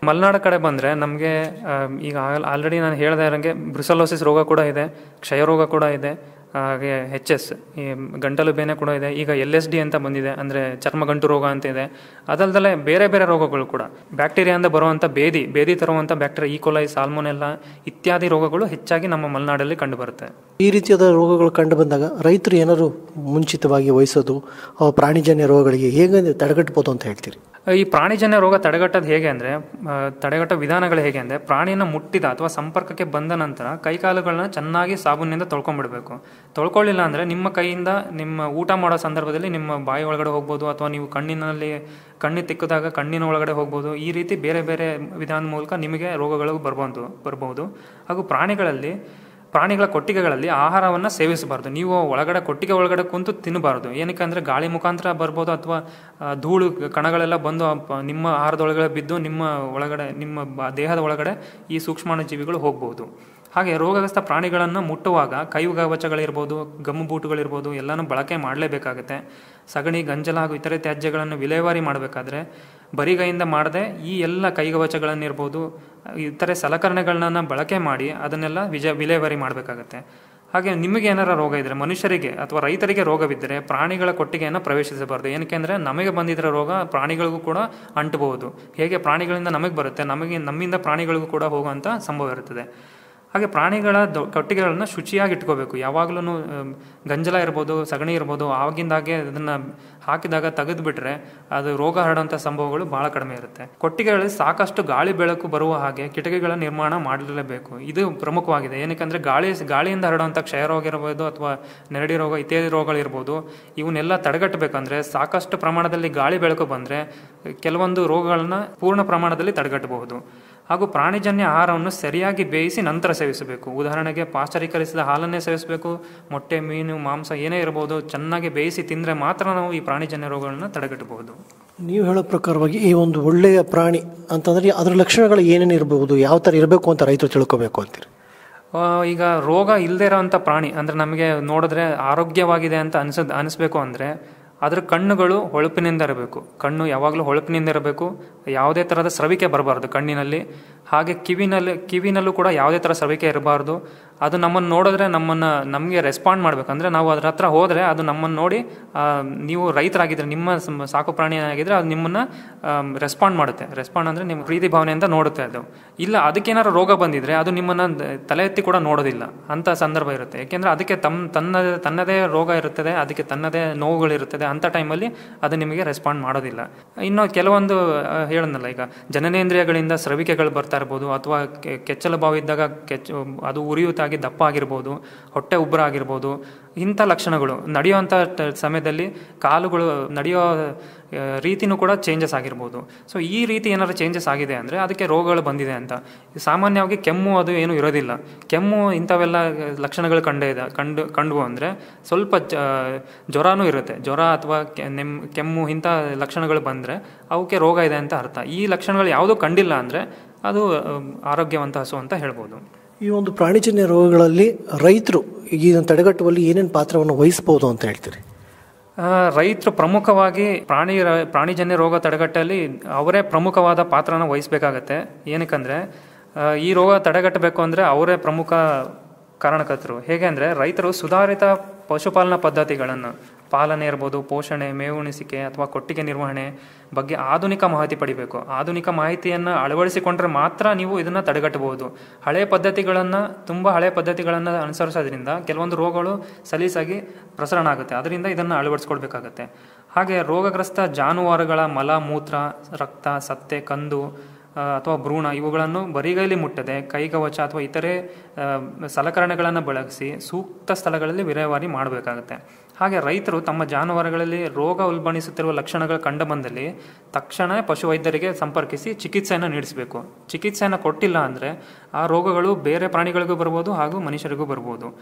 ಮಲೆನಾಡು ಕಡೆ ಬಂದರೆ ನಮಗೆ ಈಗ ಆಲ್ರೆಡಿ ನಾನು ಹೇಳ್ದೆ ಇರೋಂಗೆ ಬ್ರಿಸಲೋಸಿಸ್ ರೋಗ ಕೂಡ ಇದೆ ಕ್ಷಯ ರೋಗ ಕೂಡ ಇದೆ ಹಾಗೆ ಹೆಚ್ ಎಸ್ ಈ ಗಂಟಲು ಬೇನೆ ಕೂಡ ಇದೆ ಈಗ ಎಲ್ ಎಸ್ ಡಿ ಅಂತ ಬಂದಿದೆ ಅಂದರೆ ಚರ್ಮಗಂಟು ರೋಗ ಅಂತ ಇದೆ ಅದಲ್ದಲೆ ಬೇರೆ ಬೇರೆ ರೋಗಗಳು ಕೂಡ ಬ್ಯಾಕ್ಟೀರಿಯಾದಿಂದ ಬರುವಂಥ ಬೇದಿ ಬೇದಿ ತರುವಂಥ ಬ್ಯಾಕ್ಟೀರಿಯಾ ಈಕೋಲೈ ಸಾಲ್ಮೊನೆಲ್ಲ ಇತ್ಯಾದಿ ರೋಗಗಳು ಹೆಚ್ಚಾಗಿ ನಮ್ಮ ಮಲೆನಾಡಲ್ಲಿ ಕಂಡುಬರುತ್ತೆ ಈ ರೀತಿಯಾದ ರೋಗಗಳು ಕಂಡು ಬಂದಾಗ ರೈತರು ಏನಾದ್ರು ಮುಂಚಿತವಾಗಿ ವಹಿಸೋದು ಅವು ಪ್ರಾಣಿಜನ್ಯ ರೋಗಗಳಿಗೆ ಹೇಗೆ ತಡೆಗಟ್ಟಬಹುದು ಅಂತ ಹೇಳ್ತೀರಿ ಈ ಪ್ರಾಣಿಜನ್ಯ ರೋಗ ತಡೆಗಟ್ಟೋದು ಹೇಗೆ ಅಂದರೆ ತಡೆಗಟ್ಟೋ ವಿಧಾನಗಳು ಹೇಗೆ ಅಂದರೆ ಪ್ರಾಣಿಯನ್ನು ಮುಟ್ಟಿದ ಅಥವಾ ಸಂಪರ್ಕಕ್ಕೆ ಬಂದ ನಂತರ ಕೈಕಾಲುಗಳನ್ನ ಚೆನ್ನಾಗಿ ಸಾಬೂನಿಂದ ತೊಳ್ಕೊಂಡ್ಬಿಡ್ಬೇಕು ತೊಳ್ಕೊಳ್ಳಿಲ್ಲ ಅಂದರೆ ನಿಮ್ಮ ಕೈಯಿಂದ ನಿಮ್ಮ ಊಟ ಮಾಡೋ ಸಂದರ್ಭದಲ್ಲಿ ನಿಮ್ಮ ಬಾಯಿ ಒಳಗಡೆ ಹೋಗ್ಬೋದು ಅಥವಾ ನೀವು ಕಣ್ಣಿನಲ್ಲಿ ಕಣ್ಣು ತಿಕ್ಕಿದಾಗ ಕಣ್ಣಿನ ಒಳಗಡೆ ಹೋಗ್ಬೋದು ಈ ರೀತಿ ಬೇರೆ ಬೇರೆ ವಿಧಾನದ ಮೂಲಕ ನಿಮಗೆ ರೋಗಗಳು ಬರ್ಬೋದು ಬರ್ಬೋದು ಹಾಗೂ ಪ್ರಾಣಿಗಳಲ್ಲಿ ಪ್ರಾಣಿಗಳ ಕೊಟ್ಟಿಗೆಗಳಲ್ಲಿ ಆಹಾರವನ್ನು ಸೇವಿಸಬಾರ್ದು ನೀವು ಒಳಗಡೆ ಕೊಟ್ಟಿಗೆ ಒಳಗಡೆ ಕುಂತು ತಿನ್ನಬಾರ್ದು ಏನಕ್ಕೆ ಅಂದರೆ ಗಾಳಿ ಮುಖಾಂತರ ಬರ್ಬೋದು ಅಥವಾ ಆ, ಧೂಳು ಕಣಗಳೆಲ್ಲ ಬಂದು ಆ ಪ- ನಿಮ್ಮ ಆಹಾರದೊಳಗಡೆ ಬಿದ್ದು ನಿಮ್ಮ ಒಳಗಡೆ ನಿಮ್ಮ ಬ- ದೇಹದ ಒಳಗಡೆ ಈ ಸೂಕ್ಷ್ಮಾಣು ಜೀವಿಗಳು ಹೋಗ್ಬೋದು ಹಾಗೆ ರೋಗಗ್ರಸ್ತ ಪ್ರಾಣಿಗಳನ್ನು ಮುಟ್ಟುವಾಗ ಕೈಗವಚಗಳಿರ್ಬೋದು ಗಮ್ಮು ಬೂಟುಗಳಿರ್ಬೋದು ಎಲ್ಲನೂ ಬಳಕೆ ಮಾಡಲೇಬೇಕಾಗುತ್ತೆ ಸಗಣಿ ಗಂಜಲ ಹಾಗೂ ಇತರೆ ತ್ಯಾಜ್ಯಗಳನ್ನು ವಿಲೇವಾರಿ ಮಾಡಬೇಕಾದ್ರೆ ಬರಿಗೈಯಿಂದ ಮಾಡದೆ ಈ ಎಲ್ಲ ಕೈಗವಚಗಳನ್ನಿರ್ಬೋದು ಇತರೆ ಸಲಕರಣೆಗಳನ್ನ ಬಳಕೆ ಮಾಡಿ ಅದನ್ನೆಲ್ಲ ವಿಜ ವಿಲೇವಾರಿ ಮಾಡಬೇಕಾಗತ್ತೆ ಹಾಗೆ ನಿಮಗೆ ಏನಾರ ರೋಗ ಇದ್ದರೆ ಮನುಷ್ಯರಿಗೆ ಅಥವಾ ರೈತರಿಗೆ ರೋಗವಿದ್ದರೆ ಪ್ರಾಣಿಗಳ ಕೊಟ್ಟಿಗೆಯನ್ನು ಪ್ರವೇಶಿಸಬಾರ್ದು ಏನಕ್ಕೆ ಅಂದರೆ ನಮಗೆ ಬಂದಿದ್ದ ರೋಗ ಪ್ರಾಣಿಗಳಿಗೂ ಕೂಡ ಅಂಟಬಹುದು ಹೇಗೆ ಪ್ರಾಣಿಗಳಿಂದ ನಮಗೆ ಬರುತ್ತೆ ನಮಗೆ ನಮ್ಮಿಂದ ಪ್ರಾಣಿಗಳಿಗೂ ಕೂಡ ಹೋಗುವಂಥ ಸಂಭವ ಇರುತ್ತದೆ ಹಾಗೆ ಪ್ರಾಣಿಗಳ ದೊ ಕೊಟ್ಟಿಗೆಗಳನ್ನು ಶುಚಿಯಾಗಿ ಇಟ್ಕೋಬೇಕು ಯಾವಾಗಲೂ ಗಂಜಲ ಇರ್ಬೋದು ಸಗಣಿ ಇರ್ಬೋದು ಆಗಿಂದಾಗೆ ಅದನ್ನು ಹಾಕಿದಾಗ ತೆಗೆದು ಬಿಟ್ರೆ ಅದು ರೋಗ ಹರಡುವಂಥ ಸಂಭವಗಳು ಬಹಳ ಕಡಿಮೆ ಇರುತ್ತೆ ಕೊಟ್ಟಿಗೆಗಳಲ್ಲಿ ಸಾಕಷ್ಟು ಗಾಳಿ ಬೆಳಕು ಬರುವ ಹಾಗೆ ಕಿಟಕಿಗಳ ನಿರ್ಮಾಣ ಮಾಡಲೇಬೇಕು ಇದು ಪ್ರಮುಖವಾಗಿದೆ ಏನಕ್ಕೆ ಗಾಳಿ ಗಾಳಿಯಿಂದ ಹರಡುವಂಥ ಕ್ಷಯ ರೋಗ ಇರ್ಬೋದು ಅಥವಾ ನೆರಡಿ ರೋಗ ಇತ್ಯಾದಿ ರೋಗಗಳಿರ್ಬೋದು ಇವನ್ನೆಲ್ಲ ತಡೆಗಟ್ಟಬೇಕಂದ್ರೆ ಸಾಕಷ್ಟು ಪ್ರಮಾಣದಲ್ಲಿ ಗಾಳಿ ಬೆಳಕು ಬಂದರೆ ಕೆಲವೊಂದು ರೋಗಗಳನ್ನ ಪೂರ್ಣ ಪ್ರಮಾಣದಲ್ಲಿ ತಡೆಗಟ್ಟಬಹುದು ಹಾಗೂ ಪ್ರಾಣಿಜನ್ಯ ಆಹಾರವನ್ನು ಸರಿಯಾಗಿ ಬೇಯಿಸಿ ನಂತರ ಸೇವಿಸಬೇಕು ಉದಾಹರಣೆಗೆ ಪಾಶ್ಚರೀಕರಿಸಿದ ಹಾಲನ್ನೇ ಸೇವಿಸಬೇಕು ಮೊಟ್ಟೆ ಮೀನು ಮಾಂಸ ಏನೇ ಇರಬಹುದು ಚೆನ್ನಾಗಿ ಬೇಯಿಸಿ ತಿಂದರೆ ಮಾತ್ರ ನಾವು ಈ ಪ್ರಾಣಿಜನ್ಯ ರೋಗಗಳನ್ನ ತಡೆಗಟ್ಟಬಹುದು ನೀವು ಹೇಳೋ ಪ್ರಕಾರವಾಗಿ ಈ ಒಂದು ಒಳ್ಳೆಯ ಪ್ರಾಣಿ ಅಂತಂದ್ರೆ ಅದರ ಲಕ್ಷಣಗಳು ಏನೇನು ಇರಬಹುದು ಯಾವ ಥರ ಇರಬೇಕು ಅಂತ ರೈತರು ತಿಳ್ಕೊಬೇಕು ಅಂತೀರಿ ಆ, ಈಗ ರೋಗ ಇಲ್ಲದೆ ಇರೋವಂಥ ಪ್ರಾಣಿ ಅಂದರೆ ನಮಗೆ ನೋಡಿದ್ರೆ ಆರೋಗ್ಯವಾಗಿದೆ ಅಂತ ಅನ್ಸದ್ ಅನಿಸ್ಬೇಕು ಅಂದರೆ ಅದ್ರ ಕಣ್ಣುಗಳು ಹೊಳಪಿನಿಂದ ಇರಬೇಕು ಕಣ್ಣು ಯಾವಾಗಲೂ ಹೊಳಪಿನಿಂದ ಇರಬೇಕು ಯಾವುದೇ ಥರದ ಸ್ರವಿಕೆ ಬರಬಾರ್ದು ಕಣ್ಣಿನಲ್ಲಿ ಹಾಗೆ ಕಿವಿನಲ್ಲಿ ಕಿವಿನಲ್ಲೂ ಕೂಡ ಯಾವುದೇ ಥರ ಸ್ರವಿಕೆ ಇರಬಾರ್ದು ಅದು ನಮ್ಮನ್ನು ನೋಡಿದ್ರೆ ನಮ್ಮನ್ನು ನಮಗೆ ರೆಸ್ಪಾಂಡ್ ಮಾಡಬೇಕಂದ್ರೆ ನಾವು ಅದ್ರ ಹತ್ರ ಹೋದರೆ ಅದು ನಮ್ಮನ್ನು ನೋಡಿ ಆ, ನೀವು ರೈತರಾಗಿದ್ದರೆ ನಿಮ್ಮ ಸಂ- ಸಾಕು ಪ್ರಾಣಿ ಆಗಿದ್ರೆ ಅದು ನಿಮ್ಮನ್ನು ರೆಸ್ಪಾಂಡ್ ಮಾಡುತ್ತೆ ರೆಸ್ಪಾಂಡ್ ಅಂದರೆ ನಿಮ್ಮ ಪ್ರೀತಿ ಭಾವನೆಯಿಂದ ನೋಡುತ್ತೆ ಅದು ಇಲ್ಲ ಅದಕ್ಕೇನಾದ್ರು ರೋಗ ಬಂದಿದ್ರೆ ಅದು ನಿಮ್ಮನ್ನು ತಲೆ ಎತ್ತಿ ಕೂಡ ನೋಡೋದಿಲ್ಲ ಅಂತ ಸಂದರ್ಭ ಇರುತ್ತೆ ಯಾಕೆಂದರೆ ಅದಕ್ಕೆ ತಮ್ಮ ತನ್ನ ತನ್ನದೇ ರೋಗ ಇರುತ್ತದೆ ಅದಕ್ಕೆ ತನ್ನದೇ ನೋವುಗಳಿರುತ್ತದೆ ಅಂಥ ಟೈಮಲ್ಲಿ ಅದು ನಿಮಗೆ ರೆಸ್ಪಾಂಡ್ ಮಾಡೋದಿಲ್ಲ ಇನ್ನು ಕೆಲವೊಂದು ಆ, ಹೇಳದ್ನಲ್ಲ ಈಗ ಜನನೇಂದ್ರಿಯಗಳಿಂದ ಸ್ರವಿಕೆಗಳು ಬರ್ತಾ ಇರ್ಬೋದು ಅಥವಾ ಕೆ- ಕೆಚ್ಚಲು ಬಾವು ಇದ್ದಾಗ ಕೆಚ್ಚ ಅದು ಉರಿಯುತ್ತಾಗಿ ದಪ್ಪ ಆಗಿರ್ಬೋದು ಹೊಟ್ಟೆ ಉಬ್ಬರ ಆಗಿರ್ಬೋದು ಇಂಥ ಲಕ್ಷಣಗಳು ನಡೆಯುವಂಥ ಟ- ಸಮಯದಲ್ಲಿ ಕಾಲುಗಳು ನಡೆಯೋ ಆ, ರೀತಿನೂ ಕೂಡ ಚೇಂಜಸ್ ಆಗಿರ್ಬೋದು ಸೊ ಈ ರೀತಿ ಏನಾದ್ರು ಚೇಂಜಸ್ ಆಗಿದೆ ಅಂದರೆ ಅದಕ್ಕೆ ರೋಗಗಳು ಬಂದಿದೆ ಅಂತ ಸಾಮಾನ್ಯವಾಗಿ ಕೆಮ್ಮು ಅದು ಏನು ಇರೋದಿಲ್ಲ ಕೆಮ್ಮು ಇಂಥವೆಲ್ಲ ಲಕ್ಷಣಗಳು ಕಂಡೇ ಇದೆ ಕಂಡು ಕಂಡು ಅಂದರೆ ಸ್ವಲ್ಪ ಜ ಜ್ವರನೂ ಇರುತ್ತೆ ಜ್ವರ ಅಥವಾ ಕೆ- ನೆಮ್ ಕೆಮ್ಮು ಇಂಥ ಲಕ್ಷಣಗಳು ಬಂದರೆ ಅವಕ್ಕೆ ರೋಗ ಇದೆ ಅಂತ ಅರ್ಥ ಈ ಲಕ್ಷಣಗಳು ಯಾವುದೂ ಕಂಡಿಲ್ಲ ಅಂದರೆ ಅದು ಆ, ಆರೋಗ್ಯವಂತ ಹಸು ಅಂತ ಹೇಳ್ಬೋದು ಈ ಒಂದು ಪ್ರಾಣಿಜನ್ಯ ರೋಗಗಳಲ್ಲಿ ರೈತರು ಇದನ್ನು ತಡೆಗಟ್ಟುವಲ್ಲಿ ಏನೇನು ಪಾತ್ರವನ್ನು ವಹಿಸಬಹುದು ಅಂತ ಹೇಳ್ತೀರಿ ಆ, ರೈತರು ಪ್ರಮುಖವಾಗಿ ಪ್ರಾಣಿ ರ- ಪ್ರಾಣಿಜನ್ಯ ರೋಗ ತಡೆಗಟ್ಟಲ್ಲಿ ಅವರೇ ಪ್ರಮುಖವಾದ ಪಾತ್ರನ ವಹಿಸಬೇಕಾಗತ್ತೆ ಏನಕ್ಕಂದ್ರೆ ಆ, ಈ ರೋಗ ತಡೆಗಟ್ಟಬೇಕು ಅಂದರೆ ಅವರೇ ಪ್ರಮುಖ ಕಾರಣಕರ್ತರು ಹೇಗೆ ಅಂದರೆ ರೈತರು ಸುಧಾರಿತ ಪಶುಪಾಲನಾ ಪದ್ಧತಿಗಳನ್ನು ಪಾಲನೆ ಇರ್ಬೋದು ಪೋಷಣೆ ಮೇವುಣಿಸಿಕೆ ಅಥವಾ ಕೊಟ್ಟಿಗೆ ನಿರ್ವಹಣೆ ಬಗ್ಗೆ ಆಧುನಿಕ ಮಾಹಿತಿ ಪಡಿಬೇಕು ಆಧುನಿಕ ಮಾಹಿತಿಯನ್ನು ಅಳವಡಿಸಿಕೊಂಡ್ರೆ ಮಾತ್ರ ನೀವು ಇದನ್ನು ತಡೆಗಟ್ಟಬಹುದು ಹಳೆ ಪದ್ಧತಿಗಳನ್ನು ತುಂಬ ಹಳೆ ಪದ್ಧತಿಗಳನ್ನು ಅನುಸರಿಸೋದ್ರಿಂದ ಕೆಲವೊಂದು ರೋಗಗಳು ಸಲೀಸಾಗಿ ಪ್ರಸರಣ ಆಗುತ್ತೆ ಅದರಿಂದ ಇದನ್ನು ಅಳವಡಿಸ್ಕೊಳ್ಬೇಕಾಗತ್ತೆ ಹಾಗೆ ರೋಗಗ್ರಸ್ತ ಜಾನುವಾರುಗಳ ಮಲ ಮೂತ್ರ ರಕ್ತ ಸತ್ತೆ ಕಂದು ಆ, ಅಥವಾ ಭ್ರೂಣ ಇವುಗಳನ್ನು ಬರಿಗೈಲಿ ಮುಟ್ಟದೆ ಕೈಗವಚ ಅಥವಾ ಇತರೆ ಆ, ಸಲಕರಣೆಗಳನ್ನು ಬಳಸಿ ಸೂಕ್ತ ಸ್ಥಳಗಳಲ್ಲಿ ವಿಲೇವಾರಿ ಮಾಡಬೇಕಾಗುತ್ತೆ ಹಾಗೆ ರೈತರು ತಮ್ಮ ಜಾನುವಾರುಗಳಲ್ಲಿ ರೋಗ ಉಲ್ಬಣಿಸುತ್ತಿರುವ ಲಕ್ಷಣಗಳು ಕಂಡುಬಂದಲ್ಲಿ ತಕ್ಷಣ ಪಶುವೈದ್ಯರಿಗೆ ಸಂಪರ್ಕಿಸಿ ಚಿಕಿತ್ಸೆಯನ್ನು ನೀಡಿಸಬೇಕು ಚಿಕಿತ್ಸೆಯನ್ನು ಕೊಟ್ಟಿಲ್ಲ ಅಂದರೆ ಆ ರೋಗಗಳು ಬೇರೆ ಪ್ರಾಣಿಗಳಿಗೂ ಬರ್ಬೋದು ಹಾಗೂ ಮನುಷ್ಯರಿಗೂ ಬರ್ಬೋದು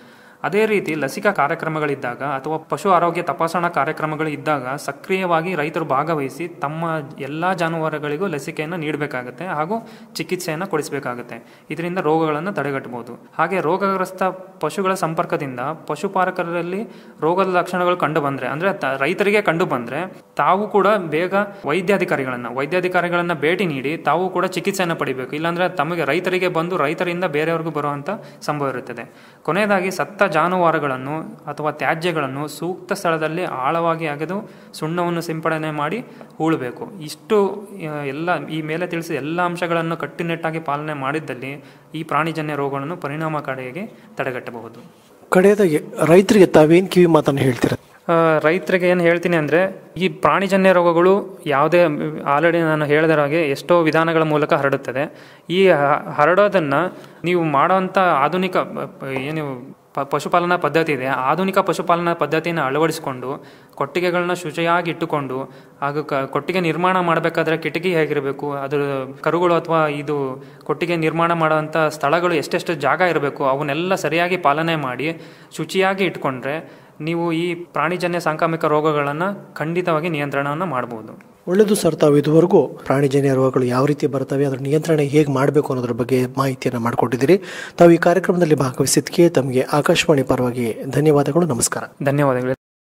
ಅದೇ ರೀತಿ ಲಸಿಕಾ ಕಾರ್ಯಕ್ರಮಗಳಿದ್ದಾಗ ಅಥವಾ ಪಶು ಆರೋಗ್ಯ ತಪಾಸಣಾ ಕಾರ್ಯಕ್ರಮಗಳು ಇದ್ದಾಗ ಸಕ್ರಿಯವಾಗಿ ರೈತರು ಭಾಗವಹಿಸಿ ತಮ್ಮ ಎಲ್ಲ ಜಾನುವಾರುಗಳಿಗೂ ಲಸಿಕೆಯನ್ನು ನೀಡಬೇಕಾಗುತ್ತೆ ಹಾಗೂ ಚಿಕಿತ್ಸೆಯನ್ನು ಕೊಡಿಸಬೇಕಾಗುತ್ತೆ ಇದರಿಂದ ರೋಗಗಳನ್ನು ತಡೆಗಟ್ಟಬಹುದು ಹಾಗೆ ರೋಗಗ್ರಸ್ತ ಪಶುಗಳ ಸಂಪರ್ಕದಿಂದ ಪಶುಪಾಲಕರಲ್ಲಿ ರೋಗದ ಲಕ್ಷಣಗಳು ಕಂಡು ಬಂದ್ರೆ ಅಂದ್ರೆ ತ- ರೈತರಿಗೆ ಕಂಡು ಬಂದ್ರೆ ತಾವು ಕೂಡ ಬೇಗ ವೈದ್ಯಾಧಿಕಾರಿಗಳನ್ನ ವೈದ್ಯಾಧಿಕಾರಿಗಳನ್ನ ಭೇಟಿ ನೀಡಿ ತಾವು ಕೂಡ ಚಿಕಿತ್ಸೆಯನ್ನು ಪಡಿಬೇಕು ಇಲ್ಲಾಂದ್ರೆ ತಮಗೆ ರೈತರಿಗೆ ಬಂದು ರೈತರಿಂದ ಬೇರೆಯವ್ರಿಗೂ ಬರುವಂತ ಸಂಭವ ಇರುತ್ತದೆ ಕೊನೆಯದಾಗಿ ಸತ್ತ ಜಾನುವಾರುಗಳನ್ನು ಅಥವಾ ತ್ಯಾಜ್ಯಗಳನ್ನು ಸೂಕ್ತ ಸ್ಥಳದಲ್ಲಿ ಆಳವಾಗಿ ಅಗೆದು ಸುಣ್ಣವನ್ನು ಸಿಂಪಡಣೆ ಮಾಡಿ ಹೂಳಬೇಕು ಇಷ್ಟು ಆ, ಎಲ್ಲ ಈ ಮೇಲೆ ತಿಳಿಸಿದ ಎಲ್ಲ ಅಂಶಗಳನ್ನು ಕಟ್ಟುನಿಟ್ಟಾಗಿ ಪಾಲನೆ ಮಾಡಿದ್ದಲ್ಲಿ ಈ ಪ್ರಾಣಿಜನ್ಯ ರೋಗಗಳನ್ನು ಪರಿಣಾಮಕಾರಿಯಾಗಿ ತಡೆಗಟ್ಟಬಹುದು ಕಡೆಯದಾಗಿ ರೈತರಿಗೆ ತಾವೇನು ಕಿವಿ ಮಾತನ್ನು ಹೇಳ್ತೀರ ಆ, ರೈತರಿಗೆ ಏನು ಹೇಳ್ತೀನಿ ಅಂದರೆ ಈ ಪ್ರಾಣಿಜನ್ಯ ರೋಗಗಳು ಯಾವುದೇ ಆಲ್ರೆಡಿ ನಾನು ಹೇಳಿದ ಹಾಗೆ ಎಷ್ಟೋ ವಿಧಾನಗಳ ಮೂಲಕ ಹರಡುತ್ತದೆ ಈ ಹ- ಹರಡೋದನ್ನು ನೀವು ಮಾಡೋವಂಥ ಆಧುನಿಕ ಪ- ಪ- ಏನು ಪ- ಪಶುಪಾಲನಾ ಪದ್ಧತಿ ಇದೆ ಆಧುನಿಕ ಪಶುಪಾಲನಾ ಪದ್ಧತಿಯನ್ನು ಅಳವಡಿಸಿಕೊಂಡು ಕೊಟ್ಟಿಗೆಗಳನ್ನ ಶುಚಿಯಾಗಿ ಇಟ್ಟುಕೊಂಡು ಹಾಗೂ ಕ ಕೊಟ್ಟಿಗೆ ನಿರ್ಮಾಣ ಮಾಡಬೇಕಾದ್ರೆ ಕಿಟಕಿ ಹೇಗಿರಬೇಕು ಅದರ ಕರುಗಳು ಅಥವಾ ಇದು ಕೊಟ್ಟಿಗೆ ನಿರ್ಮಾಣ ಮಾಡುವಂಥ ಸ್ಥಳಗಳು ಎಷ್ಟೆಷ್ಟು ಜಾಗ ಇರಬೇಕು ಅವನ್ನೆಲ್ಲ ಸರಿಯಾಗಿ ಪಾಲನೆ ಮಾಡಿ ಶುಚಿಯಾಗಿ ಇಟ್ಕೊಂಡ್ರೆ ನೀವು ಈ ಪ್ರಾಣಿಜನ್ಯ ಸಾಂಕ್ರಾಮಿಕ ರೋಗಗಳನ್ನು ಖಂಡಿತವಾಗಿ ನಿಯಂತ್ರಣವನ್ನು ಮಾಡಬಹುದು ಒಳ್ಳೆಯದು ಸರ್ ತಾವು ಇದುವರೆಗೂ ಪ್ರಾಣಿಜನ್ಯ ರೋಗಗಳು ಯಾವ ರೀತಿ ಬರ್ತವೆ ಅದರ ನಿಯಂತ್ರಣ ಹೇಗೆ ಮಾಡಬೇಕು ಅನ್ನೋದ್ರ ಬಗ್ಗೆ ಮಾಹಿತಿಯನ್ನು ಮಾಡಿಕೊಟ್ಟಿದ್ದೀರಿ ತಾವು ಈ ಕಾರ್ಯಕ್ರಮದಲ್ಲಿ ಭಾಗವಹಿಸಿದ್ದಕ್ಕೆ ತಮಗೆ ಆಕಾಶವಾಣಿ ಪರವಾಗಿ ಧನ್ಯವಾದಗಳು ನಮಸ್ಕಾರ ಧನ್ಯವಾದಗಳು